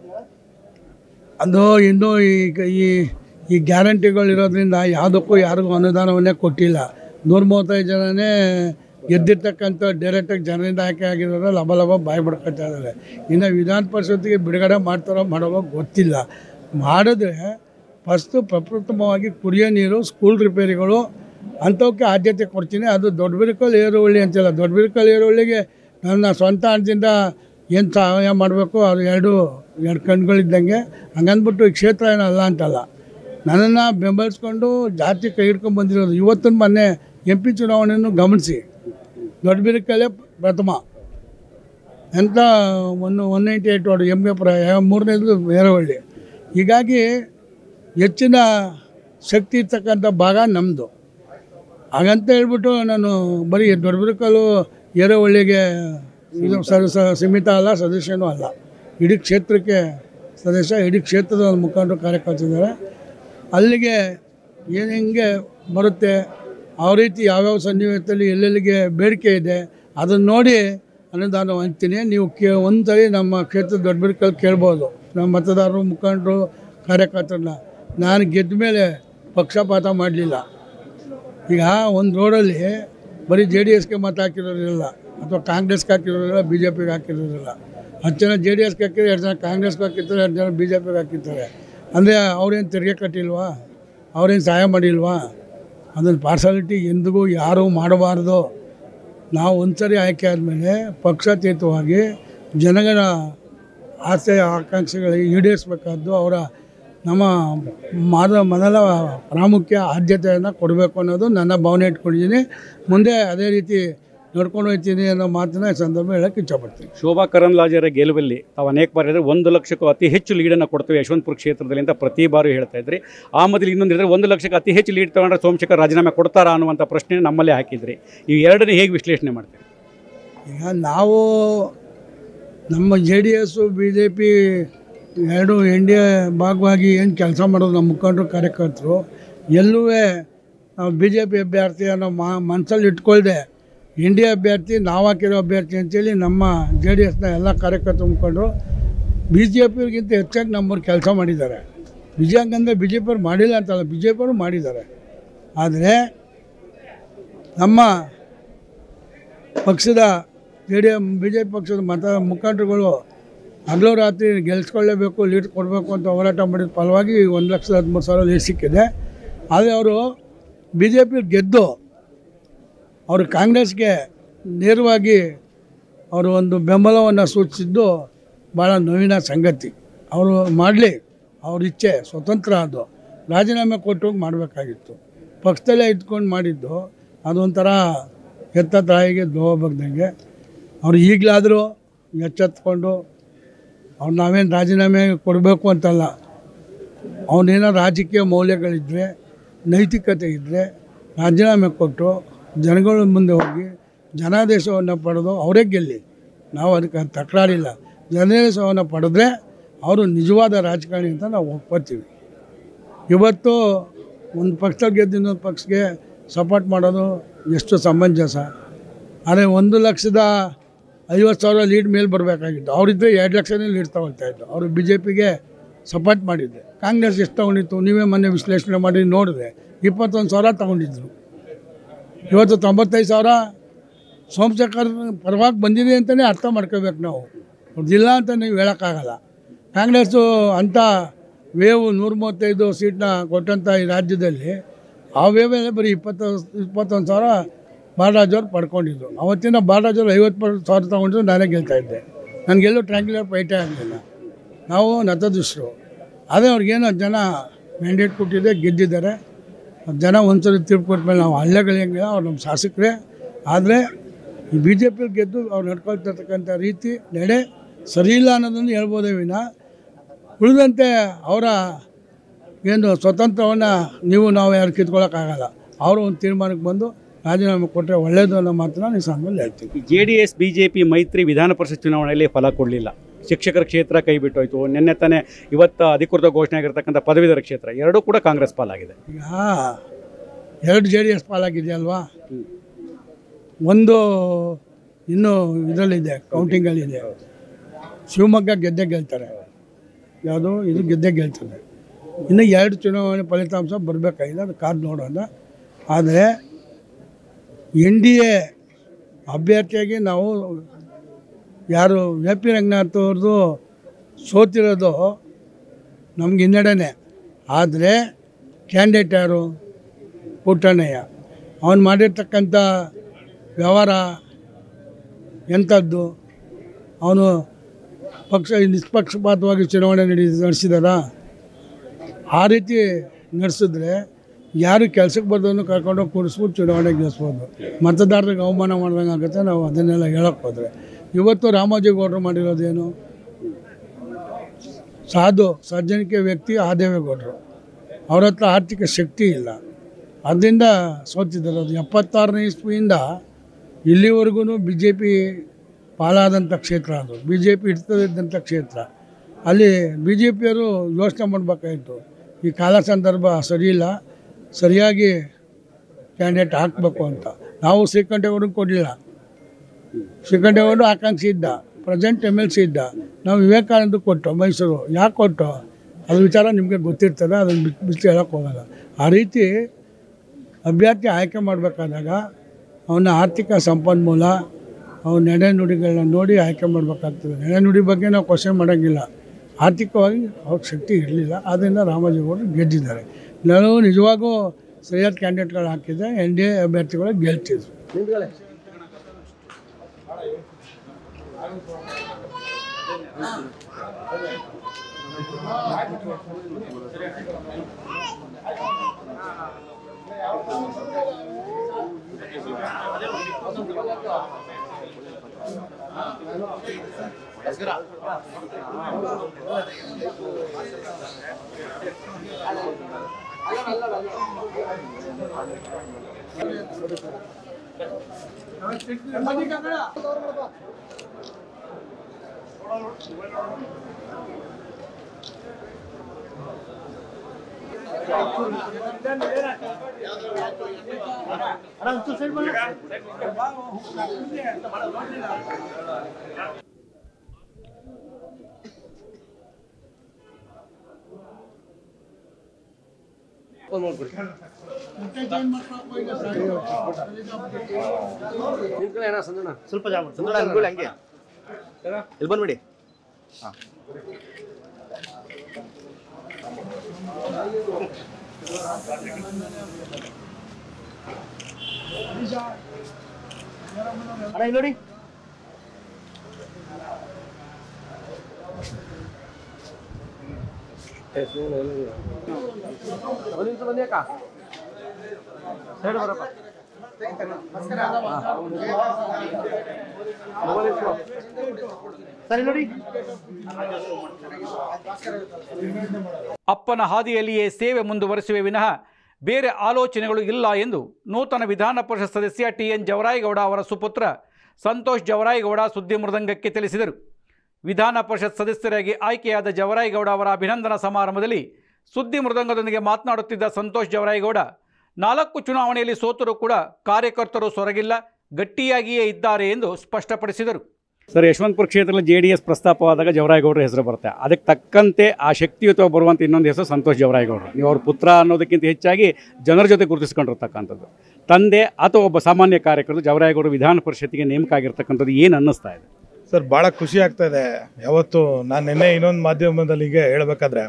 Speaker 1: ಅದು ಇನ್ನೂ ಈಗ ಈ ಈ ಗ್ಯಾರಂಟಿಗಳು ಇರೋದ್ರಿಂದ ಯಾವುದಕ್ಕೂ ಯಾರಿಗೂ ಅನುದಾನವನ್ನೇ ಕೊಟ್ಟಿಲ್ಲ ನೂರ ಮೂವತ್ತೈದು ಜನನೇ ಗೆದ್ದಿರ್ತಕ್ಕಂಥ ಡೈರೆಕ್ಟಾಗಿ ಜನರಿಂದ ಆಯ್ಕೆ ಆಗಿರೋರು ಲಭ ಲಭ ಬಾಯಿ ಬಿಡ್ಕೊತಾ ಇದ್ದಾರೆ ಇನ್ನು ವಿಧಾನ ಪರಿಷತ್ತಿಗೆ ಬಿಡುಗಡೆ ಮಾಡ್ತಾರೋ ಮಾಡೋವೋ ಗೊತ್ತಿಲ್ಲ ಮಾಡಿದ್ರೆ ಫಸ್ಟು ಪ್ರಪ್ರಥಮವಾಗಿ ಕುಡಿಯೋ ನೀರು ಸ್ಕೂಲ್ ರಿಪೇರಿಗಳು ಅಂಥವಕ್ಕೆ ಆದ್ಯತೆ ಕೊಡ್ತೀನಿ ಅದು ದೊಡ್ಡ ಬಿರುಕಲ್ ಏರುವಳ್ಳಿ ಅಂತಿಲ್ಲ ದೊಡ್ಡ ಬಿರುಕಲ್ ಏರುವಳ್ಳಿಗೆ ನನ್ನ ಸ್ವಂತ ಹಣದಿಂದ ಏನು ಸಹಾಯ ಮಾಡಬೇಕು ಅದು ಎರಡು ಎರಡು ಕಣ್ಗಳಿದ್ದಂಗೆ ಹಂಗಂದ್ಬಿಟ್ಟು ಈ ಕ್ಷೇತ್ರ ಏನಲ್ಲ ಅಂತಲ್ಲ ನನ್ನನ್ನು ಬೆಂಬಲಿಸ್ಕೊಂಡು ಜಾತಿ ಕೈ ಹಿಡ್ಕೊಂಡು ಬಂದಿರೋದು ಇವತ್ತಿನ ಮೊನ್ನೆ ಎಂ ಪಿ ಚುನಾವಣೆಯನ್ನು ಗಮನಿಸಿ ದೊಡ್ಡ ಬಿರುಕಲ್ಲೇ ಪ್ರಥಮ ಎಂಥ one one ninety eight ward M A ಪ್ರ ಮೂರನೇದು ಏರವಳ್ಳಿ ಹೀಗಾಗಿ ಹೆಚ್ಚಿನ ಶಕ್ತಿ ಇರ್ತಕ್ಕಂಥ ಭಾಗ ನಮ್ಮದು ಹಾಗಂತ ಹೇಳ್ಬಿಟ್ಟು ನಾನು ಬರೀ ದೊಡ್ಡಬಿರುಕಲ್ಲು ಏರವಳ್ಳಿಗೆ ಇದು ಸ ಸ- ಸೀಮಿತ ಅಲ್ಲ ಸದಸ್ಯನೂ ಅಲ್ಲ ಇಡೀ ಕ್ಷೇತ್ರಕ್ಕೆ ಸದಸ್ಯ ಇಡೀ ಕ್ಷೇತ್ರದ ಮುಖಂಡರು ಕಾರ್ಯಕರ್ತರಿದ್ದಾರೆ ಅಲ್ಲಿಗೆ ಏನು ಹೆಂಗೆ ಬರುತ್ತೆ ಆ ರೀತಿ ಯಾವ್ಯಾವ ಸನ್ನಿವೇಶದಲ್ಲಿ ಎಲ್ಲೆಲ್ಲಿಗೆ ಬೇಡಿಕೆ ಇದೆ ಅದನ್ನು ನೋಡಿ ಅನುದಾನ ಹಂಚ್ತೀನಿ ನೀವು ಕೇ ಒಂದು ಸರಿ ನಮ್ಮ ಕ್ಷೇತ್ರದ ದೊಡ್ಡಬಿರ್ಕಲ್ಲಿ ಕೇಳ್ಬೋದು ನಮ್ಮ ಮತದಾರರು ಮುಖಂಡರು ಕಾರ್ಯಕರ್ತರನ್ನ ನಾನು ಗೆದ್ದ ಮೇಲೆ ಪಕ್ಷಪಾತ ಮಾಡಲಿಲ್ಲ ಈಗ ಒಂದು ರೋಡಲ್ಲಿ ಬರೀ ಜೆ ಡಿ ಎಸ್ಗೆ ಮತ ಹಾಕಿರೋರಿಲ್ಲ ಅಥವಾ ಕಾಂಗ್ರೆಸ್ಗೆ ಹಾಕಿರೋರಿಲ್ಲ ಬಿ ಜೆ ಪಿಗೆ ಹಾಕಿರೋರಿಲ್ಲ ಹತ್ತು ಜನ ಜೆ ಡಿ ಎಸ್ಗೆ ಹಾಕಿದ್ರೆ ಎರಡು ಜನ ಕಾಂಗ್ರೆಸ್ಗೆ ಹಾಕಿರ್ತಾರೆ ಎರಡು ಜನ ಬಿ ಜೆ ಪಿಗೆ ಹಾಕಿರ್ತಾರೆ ಅಂದರೆ ಅವ್ರೇನು ತೆರಿಗೆ ಕಟ್ಟಿಲ್ವಾ ಅವ್ರೇನು ಸಹಾಯ ಮಾಡಿಲ್ವಾ ಅದನ್ನು ಪಾರ್ಸಾಲಿಟಿ ಎಂದಿಗೂ ಯಾರೂ ಮಾಡಬಾರ್ದು ನಾವು ಒಂದ್ಸರಿ ಆಯ್ಕೆ ಆದಮೇಲೆ ಪಕ್ಷಾತೀತವಾಗಿ ಜನಗಳ ಆಸೆ ಆಕಾಂಕ್ಷೆಗಳಿಗೆ ಈಡೇರಿಸಬೇಕಾದ್ದು ಅವರ ನಮ್ಮ ಮಾದ ಮೊದಲ ಪ್ರಾಮುಖ್ಯ ಆದ್ಯತೆಯನ್ನು ಕೊಡಬೇಕು ಅನ್ನೋದು ನನ್ನ ಭಾವನೆ ಇಟ್ಕೊಂಡಿದ್ದೀನಿ ಮುಂದೆ ಅದೇ ರೀತಿ ನಡ್ಕೊಂಡು ಹೋಗ್ತೀನಿ ಅನ್ನೋ ಮಾತನ್ನ ಈ ಸಂದರ್ಭ ಹೇಳಕ್ಕೆ ಇಷ್ಟಪಡ್ತೀನಿ
Speaker 3: ಶೋಭಾ ಕರಂದ್ಲಾಜೆರ ಗೆಲುವಲ್ಲಿ ತಾವು ಅನೇಕ ಬಾರಿ ಹೇಳಿದ್ರೆ ಒಂದು ಲಕ್ಷಕ್ಕೂ ಅತಿ ಹೆಚ್ಚು ಲೀಡನ್ನು ಕೊಡ್ತೇವೆ ಯಶವಂತಪುರ ಕ್ಷೇತ್ರದಲ್ಲಿ ಅಂತ ಪ್ರತಿ ಬಾರಿ ಹೇಳ್ತಾ ಇದ್ರಿ ಆ ಮೊದಲು ಇನ್ನೊಂದು ಹೇಳಿದ್ರೆ ಒಂದು ಲಕ್ಷಕ್ಕೆ ಅತಿ ಹೆಚ್ಚು ಲೀಡ್ ತಗೊಂಡ್ರೆ ಸೋಮಶೇಖರ್ ರಾಜೀನಾಮೆ ಕೊಡ್ತಾರಾ ಅನ್ನುವಂಥ ಪ್ರಶ್ನೆ ನಮ್ಮಲ್ಲೇ ಹಾಕಿದ್ರಿ ಈ ಎರಡನೇ ಹೇಗೆ ವಿಶ್ಲೇಷಣೆ ಮಾಡ್ತೀರಿ
Speaker 1: ಈಗ ನಾವು ನಮ್ಮ J D S B J P ಎರಡು ಎನ್ ಡಿ ಎ ಭಾಗವಾಗಿ ಏನು ಕೆಲಸ ಮಾಡೋದು ನಮ್ಮ ಮುಖಂಡರು ಕಾರ್ಯಕರ್ತರು ಎಲ್ಲೂ ನಾವು ಬಿ ಜೆ ಪಿ ಅಭ್ಯರ್ಥಿ ಅನ್ನೋ ಮಾ ಮನಸ್ಸಲ್ಲಿ ಇಟ್ಕೊಳ್ದೆ ಎನ್ ಡಿ ಎ ಅಭ್ಯರ್ಥಿ ನಾವು ಹಾಕಿರೋ ಅಭ್ಯರ್ಥಿ ಅಂತೇಳಿ ನಮ್ಮ ಜೆ ಡಿ ಎಸ್ನ ಎಲ್ಲ ಕಾರ್ಯಕರ್ತರು ಮುಖಂಡರು ಬಿ ಜೆ ಪಿಯವ್ರಿಗಿಂತ ಹೆಚ್ಚಾಗಿ ನಮ್ಮವ್ರು ಕೆಲಸ ಮಾಡಿದ್ದಾರೆ ವಿಜಯ ಹಂಗಂದ್ರೆ ಬಿ ಜೆ ಪಿಯವ್ರು ಮಾಡಿಲ್ಲ ಅಂತಲ್ಲ ಬಿ ಜೆ ಪಿಯವರು ಮಾಡಿದ್ದಾರೆ ಆದರೆ ನಮ್ಮ ಪಕ್ಷದ J D M B J P ಪಕ್ಷದ ಮತ ಮುಖಂಡರುಗಳು ಹಗಲು ರಾತ್ರಿ ಗೆಲ್ಸ್ಕೊಳ್ಳೇಬೇಕು ಲೀಡ್ ಕೊಡಬೇಕು ಅಂತ ಹೋರಾಟ ಮಾಡಿದ ಫಲವಾಗಿ ಒಂದು ಲಕ್ಷದ ಹದಿಮೂರು ಸಾವಿರ ಲೀಡ್ ಸಿಕ್ಕಿದೆ ಆದರೆ ಅವರು ಬಿ ಜೆ ಪಿ ಗೆದ್ದು ಅವರು ಕಾಂಗ್ರೆಸ್ಗೆ ನೇರವಾಗಿ ಅವರು ಒಂದು ಬೆಂಬಲವನ್ನು ಸೂಚಿಸಿದ್ದು ಭಾಳ ನೋವಿನ ಸಂಗತಿ ಅವರು ಮಾಡಲಿ ಅವ್ರ ಇಚ್ಛೆ ಸ್ವತಂತ್ರ ಅದು ರಾಜೀನಾಮೆ ಕೊಟ್ಟು ಮಾಡಬೇಕಾಗಿತ್ತು ಪಕ್ಷದಲ್ಲೇ ಇಟ್ಕೊಂಡು ಮಾಡಿದ್ದು ಅದೊಂಥರ ಎತ್ತ ತಾಯಿಗೆ ದ್ರೋಹ ಬರ್ದಂಗೆ ಅವ್ರು ಈಗಲಾದರೂ ಎಚ್ಚೆತ್ಕೊಂಡು ಅವ್ರು ನಾವೇನು ರಾಜೀನಾಮೆ ಕೊಡಬೇಕು ಅಂತಲ್ಲ ಅವನೇನೋ ರಾಜಕೀಯ ಮೌಲ್ಯಗಳಿದ್ದರೆ ನೈತಿಕತೆ ಇದ್ದರೆ ರಾಜೀನಾಮೆ ಕೊಟ್ಟು ಜನಗಳ ಮುಂದೆ ಹೋಗಿ ಜನಾದೇಶವನ್ನು ಪಡೆದು ಅವರೇ ಗೆಲ್ಲಿ ನಾವು ಅದಕ್ಕೆ ತಕರಾರಿಲ್ಲ ಜನಾದೇಶವನ್ನು ಪಡೆದ್ರೆ ಅವರು ನಿಜವಾದ ರಾಜಕಾರಣಿ ಅಂತ ನಾವು ಒಪ್ಕೋತೀವಿ ಇವತ್ತು ಒಂದು ಪಕ್ಷ ಗೆದ್ದು ಇನ್ನೊಂದು ಪಕ್ಷಕ್ಕೆ ಸಪೋರ್ಟ್ ಮಾಡೋದು ಎಷ್ಟು ಸಮಂಜಸ ಆದರೆ ಒಂದು ಲಕ್ಷದ ಐವತ್ತು ಸಾವಿರ ಲೀಡ್ ಮೇಲೆ ಬರಬೇಕಾಗಿತ್ತು ಅವರಿದ್ದರೆ ಎರಡು ಲಕ್ಷನೇ ಲೀಡ್ ತಗೊಳ್ತಾ ಇದ್ದು ಅವರು ಬಿ ಜೆ ಪಿಗೆ ಸಪೋರ್ಟ್ ಮಾಡಿದ್ದೆ ಕಾಂಗ್ರೆಸ್ ಎಷ್ಟು ತೊಗೊಂಡಿತ್ತು ನೀವೇ ಮೊನ್ನೆ ವಿಶ್ಲೇಷಣೆ ಮಾಡಿ ನೋಡಿದೆ ಇಪ್ಪತ್ತೊಂದು ಸಾವಿರ ತೊಗೊಂಡಿದ್ರು ಇವತ್ತು ತೊಂಬತ್ತೈದು ಸಾವಿರ ಸೋಮಶೇಖರ್ ಪರವಾಗಿ ಬಂದಿದೆ ಅಂತಲೇ ಅರ್ಥ ಮಾಡ್ಕೋಬೇಕು ನಾವು ಅವ್ರದ್ದಿಲ್ಲ ಅಂತ ನೀವು ಹೇಳೋಕ್ಕಾಗಲ್ಲ ಕಾಂಗ್ರೆಸ್ಸು ಅಂಥ ವೇವು ನೂರ ಮೂವತ್ತೈದು ಸೀಟ್ನ ಕೊಟ್ಟಂಥ ಈ ರಾಜ್ಯದಲ್ಲಿ ಆ ವೇವಲ್ಲೇ ಬರೀ ಇಪ್ಪತ್ತು ಇಪ್ಪತ್ತೊಂದು ಸಾವಿರ ಬಾಲರಾಜ್ ಅವ್ರು ಪಡ್ಕೊಂಡಿದ್ರು ಅವತ್ತಿನ ಬಾಲರಾಜ್ ಅವ್ರು ಐವತ್ತು ಪರ್ ಸಾವಿರ ತೊಗೊಂಡ್ರು ನಾನೇ ಗೆಲ್ತಾ ಇದ್ದೆ ನನಗೆಲ್ಲೂ ಟ್ರ್ಯಾಂಕ್ಯುಲರ್ ಫೈಟೇ ಆಗಲಿಲ್ಲ ನಾವು ನತದೃಷ್ಟರು ಅದೇ ಅವ್ರಿಗೇನೋ ಜನ ಮ್ಯಾಂಡೇಟ್ ಕೊಟ್ಟಿದೆ ಗೆದ್ದಿದ್ದಾರೆ ಜನ ಒಂದ್ಸರಿ ತೀರ್ಪು ಕೊಟ್ಮೇಲೆ ನಾವು ಹಳ್ಳೆಗಳಿಂಗಿಲ್ಲ ಅವ್ರು ನಮ್ಮ ಶಾಸಕರೇ ಆದರೆ ಈ ಬಿ ಜೆ ಪಿಯಲ್ಲಿ ಗೆದ್ದು ಅವ್ರು ನಡ್ಕೊಳ್ತಿರ್ತಕ್ಕಂಥ ರೀತಿ ನಡೆ ಸರಿ ಇಲ್ಲ ಅನ್ನೋದನ್ನು ಹೇಳ್ಬೋದೇ ವಿನ ಉಳಿದಂತೆ ಅವರ ಏನು ಸ್ವತಂತ್ರವನ್ನು ನೀವು ನಾವು ಯಾರು ಕಿತ್ಕೊಳ್ಳೋಕ್ಕಾಗಲ್ಲ ಅವರು ಒಂದು ತೀರ್ಮಾನಕ್ಕೆ ಬಂದು ರಾಜೀನಾಮೆ ಕೊಟ್ಟರೆ ಒಳ್ಳೆಯದು ಅನ್ನೋ ಮಾತನ್ನ ನೀವು ಸಾಂಗಲ್ಲಿ ಹೇಳ್ತೀವಿ
Speaker 3: J D S B J P ಮೈತ್ರಿ ವಿಧಾನ ಪರಿಷತ್ ಚುನಾವಣೆಯಲ್ಲಿ ಫಲ ಕೊಡಲಿಲ್ಲ ಶಿಕ್ಷಕರ ಕ್ಷೇತ್ರ ಕೈ ಬಿಟ್ಟೋಯ್ತು ನಿನ್ನೆ ತಾನೇ ಇವತ್ತು ಅಧಿಕೃತ ಘೋಷಣೆ ಆಗಿರ್ತಕ್ಕಂಥ ಪದವೀಧರ ಕ್ಷೇತ್ರ ಎರಡೂ ಕೂಡ ಕಾಂಗ್ರೆಸ್ ಪಾಲಾಗಿದೆ
Speaker 1: ಈಗ ಎರಡು ಜೆ ಡಿ ಎಸ್ ಪಾಲಾಗಿದೆಯಲ್ವಾ ಒಂದು ಇನ್ನೂ ಇದರಲ್ಲಿದೆ ಕೌಂಟಿಂಗಲ್ಲಿದೆ ಶಿವಮೊಗ್ಗ ಗೆದ್ದೆ ಗೆಲ್ತಾರೆ ಯಾವುದು ಇದು ಗೆದ್ದೆ ಗೆಲ್ತದೆ ಇನ್ನು ಎರಡು ಚುನಾವಣೆ ಫಲಿತಾಂಶ ಬರಬೇಕಾಗಿದೆ ಅದು ಕಾದು ನೋಡೋಣ ಆದರೆ ಎನ್ ಡಿ ಎ ಅಭ್ಯರ್ಥಿಯಾಗಿ ನಾವು ಯಾರು ಎ ಪಿ ರಂಗನಾಥ್ ಅವ್ರದ್ದು ಸೋತಿರೋದು ನಮ್ಗೆ ಹಿನ್ನಡೆನೆ ಆದರೆ ಕ್ಯಾಂಡಿಡೇಟ್ ಯಾರು ಪುಟ್ಟಣ್ಣಯ್ಯ ಅವನು ಮಾಡಿರ್ತಕ್ಕಂಥ ವ್ಯವಹಾರ ಎಂಥದ್ದು ಅವನು ಪಕ್ಷ ನಿಷ್ಪಕ್ಷಪಾತವಾಗಿ ಚುನಾವಣೆ ನಡೆ ನಡೆಸಿದಾರ ಆ ರೀತಿ ನಡೆಸಿದ್ರೆ ಯಾರು ಕೆಲಸಕ್ಕೆ ಬರ್ದವನು ಕರ್ಕೊಂಡೋಗಿ ಕೂರಿಸ್ಬಿಟ್ಟು ಚುನಾವಣೆ ಗೆಲ್ಲಿಸ್ಬೋದು ಮತದಾರರಿಗೆ ಅವಮಾನ ಮಾಡ್ದಂಗೆ ಆಗುತ್ತೆ ನಾವು ಅದನ್ನೆಲ್ಲ ಹೇಳಕ್ಕೆ ಹೋದರೆ ಇವತ್ತು ರಾಮೋಜಿಗೌಡರು ಮಾಡಿರೋದೇನು ಸಾಧು ಸಜ್ಜನಿಕೆ ವ್ಯಕ್ತಿ ಆದೇವೇಗೌಡರು ಅವ್ರ ಹತ್ರ ಆರ್ಥಿಕ ಶಕ್ತಿ ಇಲ್ಲ ಅದರಿಂದ ಸೋತಿದ್ದಾರೆ ಅದು ಎಪ್ಪತ್ತಾರನೇ ಇಸ್ವಿಯಿಂದ ಇಲ್ಲಿವರೆಗೂ ಬಿ ಜೆ ಪಿ ಪಾಲಾದಂಥ ಕ್ಷೇತ್ರ ಅದು ಬಿ ಜೆ ಪಿ ಇರ್ತದಿದ್ದಂಥ ಕ್ಷೇತ್ರ ಅಲ್ಲಿ ಬಿ ಜೆ ಪಿಯವರು ಯೋಚನೆ ಮಾಡಬೇಕಾಯಿತು ಈ ಕಾಲ ಸಂದರ್ಭ ಸರಿಯಿಲ್ಲ ಸರಿಯಾಗಿ ಕ್ಯಾಂಡಿಡೇಟ್ ಹಾಕಬೇಕು ಅಂತ ನಾವು ಶ್ರೀಕಂಠೇಗೌಡರಿಗೆ ಕೊಡಲಿಲ್ಲ ಶ್ರೀಕಂಠೇಗೌಡರು ಆಕಾಂಕ್ಷಿ ಇದ್ದ ಪ್ರೆಸೆಂಟ್ ಎಮ್ ಎಲ್ ಸಿ ಇದ್ದ ನಾವು ವಿವೇಕಾನಂದ ಕೊಟ್ಟು ಮೈಸೂರು ಯಾಕೆ ಕೊಟ್ಟು ಅದು ವಿಚಾರ ನಿಮಗೆ ಗೊತ್ತಿರ್ತದೆ ಅದನ್ನು ಬಿಟ್ಟು ಬಿಟ್ಟು ಹೇಳೋಕ್ಕೆ ಹೋಗಲ್ಲ ಆ ರೀತಿ ಅಭ್ಯರ್ಥಿ ಆಯ್ಕೆ ಮಾಡಬೇಕಾದಾಗ ಅವನ ಆರ್ಥಿಕ ಸಂಪನ್ಮೂಲ ಅವನ ನಡೆ ನುಡಿಗಳನ್ನ ನೋಡಿ ಆಯ್ಕೆ ಮಾಡಬೇಕಾಗ್ತದೆ ನಡೆ ನುಡಿ ಬಗ್ಗೆ ನಾವು ಕ್ವಶನ್ ಮಾಡೋಂಗಿಲ್ಲ ಆರ್ಥಿಕವಾಗಿ ಅವ್ರ ಶಕ್ತಿ ಇರಲಿಲ್ಲ ಆದ್ದರಿಂದ ರಾಮೋಜಿಗೌಡರು ಗೆದ್ದಿದ್ದಾರೆ ನಾವು ನಿಜವಾಗೂ ಸರಿಯಾದ ಕ್ಯಾಂಡಿಡೇಟ್ಗಳು ಹಾಕಿದ್ರೆ ಎನ್ ಡಿ ಎ ಅಭ್ಯರ್ಥಿಗಳು ಗೆಲ್ತಿದ್ರು
Speaker 4: ಸ್ವಲ್ಪ ಜಾಗ ಸಂದೂರ ಅನ್ಕೊಳ್ಳಿ ಹಂಗೆ ಇಲ್ಲಿ ಬಂದ್ಬಿಡಿ ಹಾಂ ಅಣ್ಣ ಇಲ್ಲಿ ನೋಡಿ ಒಂದು ನಿಮಿಷ ಬನ್ನಿ ಅಕ್ಕ ಸೈಡ್ ಬರಪ್ಪ
Speaker 2: ಅಪ್ಪನ ಹಾದಿಯಲ್ಲಿಯೇ ಸೇವೆ ಮುಂದುವರಿಸುವೆ ವಿನಃ ಬೇರೆ ಆಲೋಚನೆಗಳು ಇಲ್ಲ ಎಂದು ನೂತನ ವಿಧಾನ ಪರಿಷತ್ ಸದಸ್ಯ ಟಿ ಎನ್ ಜವರಾಯಗೌಡ ಅವರ ಸುಪುತ್ರ ಸಂತೋಷ್ ಜವರಾಯಗೌಡ ಸುದ್ದಿ ಮೃದಂಗಕ್ಕೆ ತಿಳಿಸಿದರು ವಿಧಾನ ಪರಿಷತ್ ಸದಸ್ಯರಾಗಿ ಆಯ್ಕೆಯಾದ ಜವರಾಯಗೌಡ ಅವರ ಅಭಿನಂದನಾ ಸಮಾರಂಭದಲ್ಲಿ ಸುದ್ದಿ ಮೃದಂಗದೊಂದಿಗೆ ಮಾತನಾಡುತ್ತಿದ್ದ ಸಂತೋಷ್ ಜವರಾಯಗೌಡ ನಾಲ್ಕು ಚುನಾವಣೆಯಲ್ಲಿ ಸೋತರೂ ಕೂಡ ಕಾರ್ಯಕರ್ತರು ಸೊರಗಿಲ್ಲ ಗಟ್ಟಿಯಾಗಿಯೇ ಇದ್ದಾರೆ ಎಂದು ಸ್ಪಷ್ಟಪಡಿಸಿದರು
Speaker 3: ಸರ್ ಯಶವಂತಪುರ ಕ್ಷೇತ್ರದಲ್ಲಿ ಜೆ ಡಿ ಎಸ್ ಪ್ರಸ್ತಾಪವಾದಾಗ ಜವರಾಯಗೌಡರ ಹೆಸರು ಬರುತ್ತೆ ಅದಕ್ಕೆ ತಕ್ಕಂತೆ ಆ ಶಕ್ತಿಯುತ ಬರುವಂಥ ಇನ್ನೊಂದು ಹೆಸರು ಸಂತೋಷ್ ಜವರಾಯಗೌಡರು ನೀವು ಅವ್ರ ಪುತ್ರ ಅನ್ನೋದಕ್ಕಿಂತ ಹೆಚ್ಚಾಗಿ ಜನರ ಜೊತೆ ಗುರುತಿಸ್ಕೊಂಡಿರ್ತಕ್ಕಂಥದ್ದು ತಂದೆ ಅಥವಾ ಒಬ್ಬ ಸಾಮಾನ್ಯ ಕಾರ್ಯಕರ್ತರು ಜವರಾಯಗೌಡರು ವಿಧಾನ ಪರಿಷತ್ತಿಗೆ ನೇಮಕ ಆಗಿರ್ತಕ್ಕಂಥದ್ದು ಏನು ಅನ್ನಿಸ್ತಾ ಇದೆ
Speaker 5: ಸರ್ ಭಾಳ ಖುಷಿ ಆಗ್ತಾ ಇದೆ ಯಾವತ್ತು ನಾನು ನಿನ್ನೆ ಇನ್ನೊಂದು ಮಾಧ್ಯಮದಲ್ಲಿ ಹೀಗೆ ಹೇಳಬೇಕಾದ್ರೆ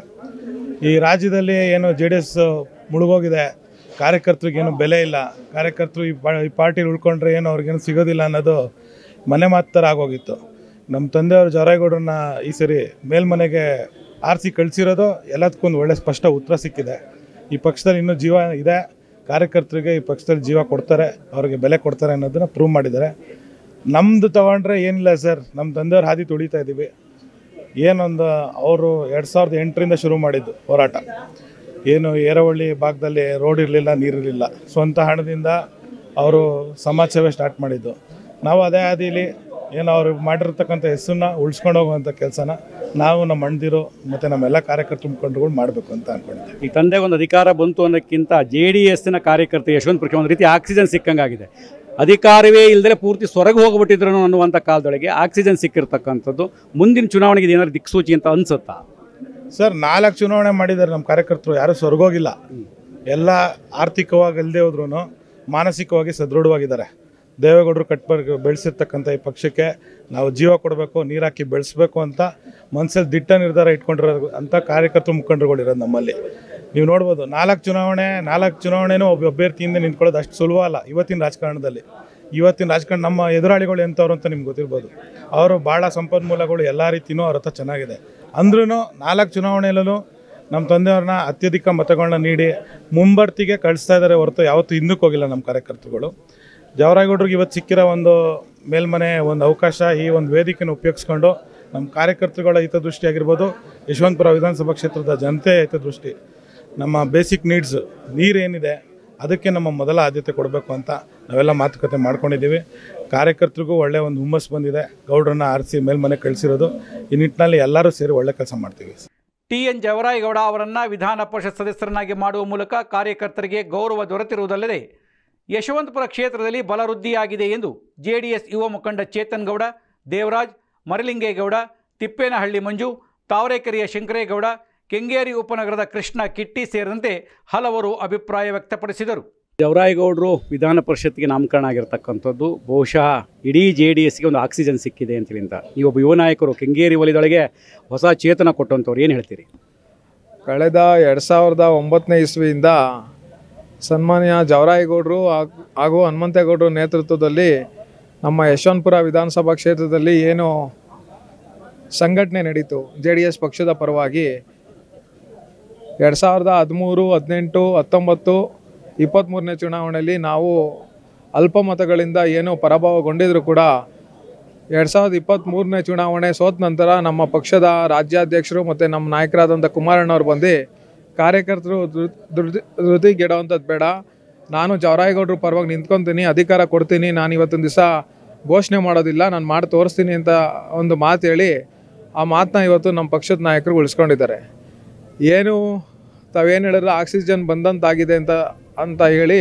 Speaker 5: ಈ ರಾಜ್ಯದಲ್ಲಿ ಏನು ಜೆ ಡಿ ಎಸ್ ಮುಳುಗೋಗಿದೆ ಕಾರ್ಯಕರ್ತರಿಗೇನು ಬೆಲೆ ಇಲ್ಲ ಕಾರ್ಯಕರ್ತರು ಈ ಪಾ ಈ ಪಾರ್ಟಿಲಿ ಉಳ್ಕೊಂಡ್ರೆ ಏನು ಅವ್ರಿಗೇನು ಸಿಗೋದಿಲ್ಲ ಅನ್ನೋದು ಮನೆ ಮಾತು ಥರ ಆಗೋಗಿತ್ತು ನಮ್ಮ ತಂದೆಯವರು ಜವರಾಯಗೌಡರನ್ನ ಈ ಸರಿ ಮೇಲ್ಮನೆಗೆ ಆರಿಸಿ ಕಳಿಸಿರೋದು ಎಲ್ಲದಕ್ಕೊಂದು ಒಳ್ಳೆ ಸ್ಪಷ್ಟ ಉತ್ತರ ಸಿಕ್ಕಿದೆ ಈ ಪಕ್ಷದಲ್ಲಿ ಇನ್ನೂ ಜೀವ ಇದೆ ಕಾರ್ಯಕರ್ತರಿಗೆ ಈ ಪಕ್ಷದಲ್ಲಿ ಜೀವ ಕೊಡ್ತಾರೆ ಅವ್ರಿಗೆ ಬೆಲೆ ಕೊಡ್ತಾರೆ ಅನ್ನೋದನ್ನ ಪ್ರೂವ್ ಮಾಡಿದ್ದಾರೆ ನಮ್ಮದು ತಗೊಂಡ್ರೆ ಏನಿಲ್ಲ ಸರ್ ನಮ್ಮ ತಂದೆಯವ್ರ ಹಾದಿ ತುಳಿತಾ ಇದ್ದೀವಿ ಏನೊಂದು ಅವರು ಎರಡು ಸಾವಿರದ ಎಂಟರಿಂದ ಶುರು ಮಾಡಿದ್ದು ಹೋರಾಟ ಏನು ಏರವಳ್ಳಿ ಭಾಗದಲ್ಲಿ ರೋಡ್ ಇರಲಿಲ್ಲ ನೀರಿರಲಿಲ್ಲ ಸ್ವಂತ ಹಣದಿಂದ ಅವರು ಸಮಾಜ ಸೇವೆ ಸ್ಟಾರ್ಟ್ ಮಾಡಿದ್ದು ನಾವು ಅದೇ ಹಾದಿಲಿ ಏನು ಅವರು ಮಾಡಿರ್ತಕ್ಕಂಥ ಹೆಸರನ್ನ ಉಳಿಸ್ಕೊಂಡು ಹೋಗುವಂಥ ಕೆಲಸನ ನಾವು ನಮ್ಮ ಅಣ್ಣದಿರು ಮತ್ತು ನಮ್ಮೆಲ್ಲ ಕಾರ್ಯಕರ್ತರ ಮುಖಂಡರುಗಳು ಮಾಡಬೇಕು ಅಂತ ಅಂದ್ಕೊಂಡಿದ್ದೀವಿ
Speaker 3: ಈ ತಂದೆಗೆ ಒಂದು ಅಧಿಕಾರ ಬಂತು ಅನ್ನೋಕ್ಕಿಂತ ಜೆ ಡಿ ಎಸ್ಸಿನ ಕಾರ್ಯಕರ್ತ ಯಶವಂತಪುರಕ್ಕೆ ಒಂದು ರೀತಿ ಆಕ್ಸಿಜನ್ ಸಿಕ್ಕಂಗಾಗಿದೆ ಅಧಿಕಾರವೇ ಇಲ್ಲದೆ ಪೂರ್ತಿ ಸೊರಗು ಹೋಗ್ಬಿಟ್ಟಿದ್ರು ಅನ್ನುವಂಥ ಕಾಲದೊಳಗೆ ಆಕ್ಸಿಜನ್ ಸಿಕ್ಕಿರ್ತಕ್ಕಂಥದ್ದು ಮುಂದಿನ ಚುನಾವಣೆಗೆ ಇದು ಏನಾದ್ರು ದಿಕ್ಸೂಚಿ ಅಂತ ಅನ್ಸುತ್ತಾ
Speaker 5: ಸರ್ ನಾಲ್ಕು ಚುನಾವಣೆ ಮಾಡಿದ್ದಾರೆ ನಮ್ಮ ಕಾರ್ಯಕರ್ತರು ಯಾರೂ ಸ್ವರ್ಗೋಗಿಲ್ಲ ಎಲ್ಲ ಆರ್ಥಿಕವಾಗಿ ಅಲ್ಲದೆ ಹೋದ್ರೂ ಮಾನಸಿಕವಾಗಿ ಸದೃಢವಾಗಿದ್ದಾರೆ ದೇವೇಗೌಡರು ಕಟ್ಬ ಬೆಳೆಸಿರ್ತಕ್ಕಂಥ ಈ ಪಕ್ಷಕ್ಕೆ ನಾವು ಜೀವ ಕೊಡಬೇಕು ನೀರು ಹಾಕಿ ಬೆಳೆಸಬೇಕು ಅಂತ ಮನಸ್ಸಲ್ಲಿ ದಿಟ್ಟ ನಿರ್ಧಾರ ಇಟ್ಕೊಂಡಿರೋ ಅಂಥ ಕಾರ್ಯಕರ್ತರು ಮುಖಂಡರುಗಳಿರೋದು ನಮ್ಮಲ್ಲಿ ನೀವು ನೋಡ್ಬೋದು ನಾಲ್ಕು ಚುನಾವಣೆ ನಾಲ್ಕು ಚುನಾವಣೆನೂ ಒಬ್ಬ ಅಭ್ಯರ್ಥಿಯಿಂದ ನಿಂತ್ಕೊಳ್ಳೋದು ಅಷ್ಟು ಸುಲಭ ಅಲ್ಲ ಇವತ್ತಿನ ರಾಜಕಾರಣದಲ್ಲಿ ಇವತ್ತಿನ ರಾಜಕಾರಣ ನಮ್ಮ ಎದುರಾಳಿಗಳು ಎಂಥವ್ರು ಅಂತ ನಿಮ್ಗೆ ಗೊತ್ತಿರ್ಬೋದು ಅವರು ಭಾಳ ಸಂಪನ್ಮೂಲಗಳು ಎಲ್ಲ ರೀತಿಯೂ ಅವ್ರ ಹತ್ರ ಚೆನ್ನಾಗಿದೆ ಅಂದ್ರೂ ನಾಲ್ಕು ಚುನಾವಣೆಯಲ್ಲೂ ನಮ್ಮ ತಂದೆಯವ್ರನ್ನ ಅತ್ಯಧಿಕ ಮತಗಳನ್ನ ನೀಡಿ ಮುಂಬರ್ತಿಗೆ ಕಳಿಸ್ತಾ ಇದ್ದಾರೆ ಹೊರತು ಯಾವತ್ತೂ ಹಿಂದಕ್ಕೆ ಹೋಗಿಲ್ಲ ನಮ್ಮ ಕಾರ್ಯಕರ್ತರುಗಳು ಜವರಾಯಗೌಡ್ರಿಗೆ ಇವತ್ತು ಸಿಕ್ಕಿರೋ ಒಂದು ಮೇಲ್ಮನೆ ಒಂದು ಅವಕಾಶ ಈ ಒಂದು ವೇದಿಕೆನ ಉಪಯೋಗಿಸ್ಕೊಂಡು ನಮ್ಮ ಕಾರ್ಯಕರ್ತರುಗಳ ಹಿತದೃಷ್ಟಿ ಆಗಿರ್ಬೋದು ಯಶವಂತಪುರ ವಿಧಾನಸಭಾ ಕ್ಷೇತ್ರದ ಜನತೆ ಹಿತದೃಷ್ಟಿ ನಮ್ಮ ಬೇಸಿಕ್ ನೀಡ್ಸ್ ನೀರೇನಿದೆ ಅದಕ್ಕೆ ನಮ್ಮ ಮೊದಲ ಆದ್ಯತೆ ಕೊಡಬೇಕು ಅಂತ ನಾವೆಲ್ಲ ಮಾತುಕತೆ ಮಾಡ್ಕೊಂಡಿದ್ದೀವಿ ಕಾರ್ಯಕರ್ತರಿಗೂ ಒಳ್ಳೆ ಒಂದು ಹುಮ್ಮಸ್ ಬಂದಿದೆ ಗೌಡ್ರನ್ನ ಆರಿಸಿ ಮೇಲ್ಮನೆ ಕಳಿಸಿರೋದು ಈ ನಿಟ್ಟಿನಲ್ಲಿ ಎಲ್ಲರೂ ಸೇರಿ ಒಳ್ಳೆ ಕೆಲಸ ಮಾಡ್ತೀವಿ
Speaker 2: ಟಿ ಎನ್ ಜವರಾಯಗೌಡ ಅವರನ್ನು ವಿಧಾನ ಪರಿಷತ್ ಸದಸ್ಯರನ್ನಾಗಿ ಮಾಡುವ ಮೂಲಕ ಕಾರ್ಯಕರ್ತರಿಗೆ ಗೌರವ ದೊರೆತಿರುವುದಲ್ಲದೆ ಯಶವಂತಪುರ ಕ್ಷೇತ್ರದಲ್ಲಿ ಬಲವೃದ್ಧಿಯಾಗಿದೆ ಎಂದು ಜೆ ಡಿ ಎಸ್ ಯುವ ಮುಖಂಡ ಚೇತನ್ ಗೌಡ ದೇವರಾಜ್ ಮರಲಿಂಗೇಗೌಡ ತಿಪ್ಪೇನಹಳ್ಳಿ ಮಂಜು ತಾವರೆಕೆರೆಯ ಶಂಕರೇಗೌಡ ಕೆಂಗೇರಿ ಉಪನಗರದ ಕೃಷ್ಣ ಕಿಟ್ಟಿ ಸೇರಿದಂತೆ ಹಲವರು ಅಭಿಪ್ರಾಯ ವ್ಯಕ್ತಪಡಿಸಿದರು
Speaker 3: ಜವರಾಯಗೌಡರು ವಿಧಾನ ಪರಿಷತ್ಗೆ ನಾಮಕರಣ ಆಗಿರ್ತಕ್ಕಂಥದ್ದು ಬಹುಶಃ ಇಡೀ ಜೆ ಡಿ ಎಸ್ಗೆ ಒಂದು ಆಕ್ಸಿಜನ್ ಸಿಕ್ಕಿದೆ ಅಂತೇಳಿ ಅಂತ ಈ ಒಬ್ಬ ಯುವ ನಾಯಕರು ಕೆಂಗೇರಿ ವಲಯದೊಳಗೆ ಹೊಸ ಚೇತನ ಕೊಟ್ಟಂಥವ್ರು ಏನು ಹೇಳ್ತೀರಿ
Speaker 6: ಕಳೆದ ಎರಡು ಸಾವಿರದ ಒಂಬತ್ತನೇ ಇಸ್ವಿಯಿಂದ ಸನ್ಮಾನ್ಯ ಜವರಾಯಗೌಡರು ಹಾಗ್- ಹಾಗೂ ಹನುಮಂತೇಗೌಡರು ನೇತೃತ್ವದಲ್ಲಿ ನಮ್ಮ ಯಶವಂತಪುರ ವಿಧಾನಸಭಾ ಕ್ಷೇತ್ರದಲ್ಲಿ ಏನು ಸಂಘಟನೆ ನಡೀತು ಜೆ ಡಿ ಎಸ್ ಪಕ್ಷದ ಪರವಾಗಿ ಎರಡು ಸಾವಿರದ ಹದಿಮೂರು ಹದಿನೆಂಟು ಹತ್ತೊಂಬತ್ತು ಇಪ್ಪತ್ತ್ಮೂರನೇ ಚುನಾವಣೆಯಲ್ಲಿ ನಾವು ಅಲ್ಪ ಮತಗಳಿಂದ ಏನು ಪರಾಭವಗೊಂಡಿದ್ರು ಕೂಡ ಎರಡು ಸಾವಿರದ ಇಪ್ಪತ್ತ್ಮೂರನೇ ಚುನಾವಣೆ ಸೋತ ನಂತರ ನಮ್ಮ ಪಕ್ಷದ ರಾಜ್ಯಾಧ್ಯಕ್ಷರು ಮತ್ತು ನಮ್ಮ ನಾಯಕರಾದಂಥ ಕುಮಾರಣ್ಣವ್ರು ಬಂದು ಕಾರ್ಯಕರ್ತರು ಧೃ- ಧೃತಿ ಧೃತಿಗೆಡೋವಂಥದ್ದು ಬೇಡ ನಾನು ಜವರಾಯಗೌಡರು ಪರವಾಗಿ ನಿಂತ್ಕೊತೀನಿ ಅಧಿಕಾರ ಕೊಡ್ತೀನಿ ನಾನು ಇವತ್ತೊಂದು ದಿವಸ ಘೋಷಣೆ ಮಾಡೋದಿಲ್ಲ ನಾನು ಮಾಡಿ ತೋರಿಸ್ತೀನಿ ಅಂತ ಒಂದು ಮಾತು ಹೇಳಿ ಆ ಮಾತನ್ನ ಇವತ್ತು ನಮ್ಮ ಪಕ್ಷದ ನಾಯಕರು ಉಳಿಸ್ಕೊಂಡಿದ್ದಾರೆ ಏನು ತಾವೇನು ಹೇಳಿದ್ರೆ ಆಕ್ಸಿಜನ್ ಬಂದಂತಾಗಿದೆ ಅಂತ ಅಂತ ಹೇಳಿ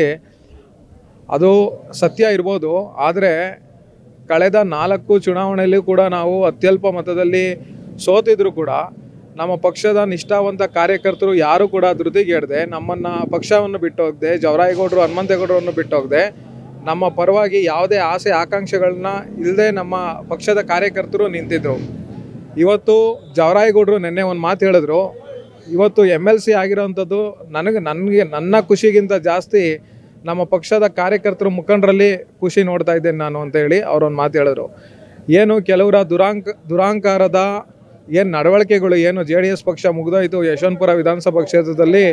Speaker 6: ಅದು ಸತ್ಯ ಇರ್ಬೋದು ಆದರೆ ಕಳೆದ ನಾಲ್ಕು ಚುನಾವಣೆಯಲ್ಲಿ ಕೂಡ ನಾವು ಅತ್ಯಲ್ಪ ಮತದಲ್ಲಿ ಸೋತಿದ್ರು ಕೂಡ ನಮ್ಮ ಪಕ್ಷದ ನಿಷ್ಠಾವಂತ ಕಾರ್ಯಕರ್ತರು ಯಾರು ಕೂಡ ಧೃತಿಗೆಡದೆ ನಮ್ಮನ್ನು ಪಕ್ಷವನ್ನು ಬಿಟ್ಟು ಹೋಗದೆ ಜವರಾಯಗೌಡರು ಹನುಮಂತೇಗೌಡರನ್ನು ಬಿಟ್ಟು ಹೋಗದೆ ನಮ್ಮ ಪರವಾಗಿ ಯಾವುದೇ ಆಸೆ ಆಕಾಂಕ್ಷೆಗಳನ್ನ ಇಲ್ಲದೆ ನಮ್ಮ ಪಕ್ಷದ ಕಾರ್ಯಕರ್ತರು ನಿಂತಿದ್ರು ಇವತ್ತು ಜವರಾಯಗೌಡರು ನಿನ್ನೆ ಒಂದು ಮಾತು ಹೇಳಿದ್ರು ಇವತ್ತು ಎಮ್ ಎಲ್ ಸಿ ಆಗಿರೋವಂಥದ್ದು ನನಗೆ ನನಗೆ ನನ್ನ ಖುಷಿಗಿಂತ ಜಾಸ್ತಿ ನಮ್ಮ ಪಕ್ಷದ ಕಾರ್ಯಕರ್ತರು ಮುಖಂಡರಲ್ಲಿ ಖುಷಿ ನೋಡ್ತಾ ಇದ್ದೇನೆ ನಾನು ಅಂತ ಹೇಳಿ ಅವರೊಂದು ಮಾತು ಹೇಳಿದ್ರು ಏನು ಕೆಲವರ ದುರಾಂಕ ದುರಾಂಕಾರದ ಏನು ನಡವಳಿಕೆಗಳು ಏನು ಜೆ ಡಿ ಎಸ್ ಪಕ್ಷ ಮುಗಿದೋಯ್ತು ಯಶವಂತಪುರ ವಿಧಾನಸಭಾ ಕ್ಷೇತ್ರದಲ್ಲಿ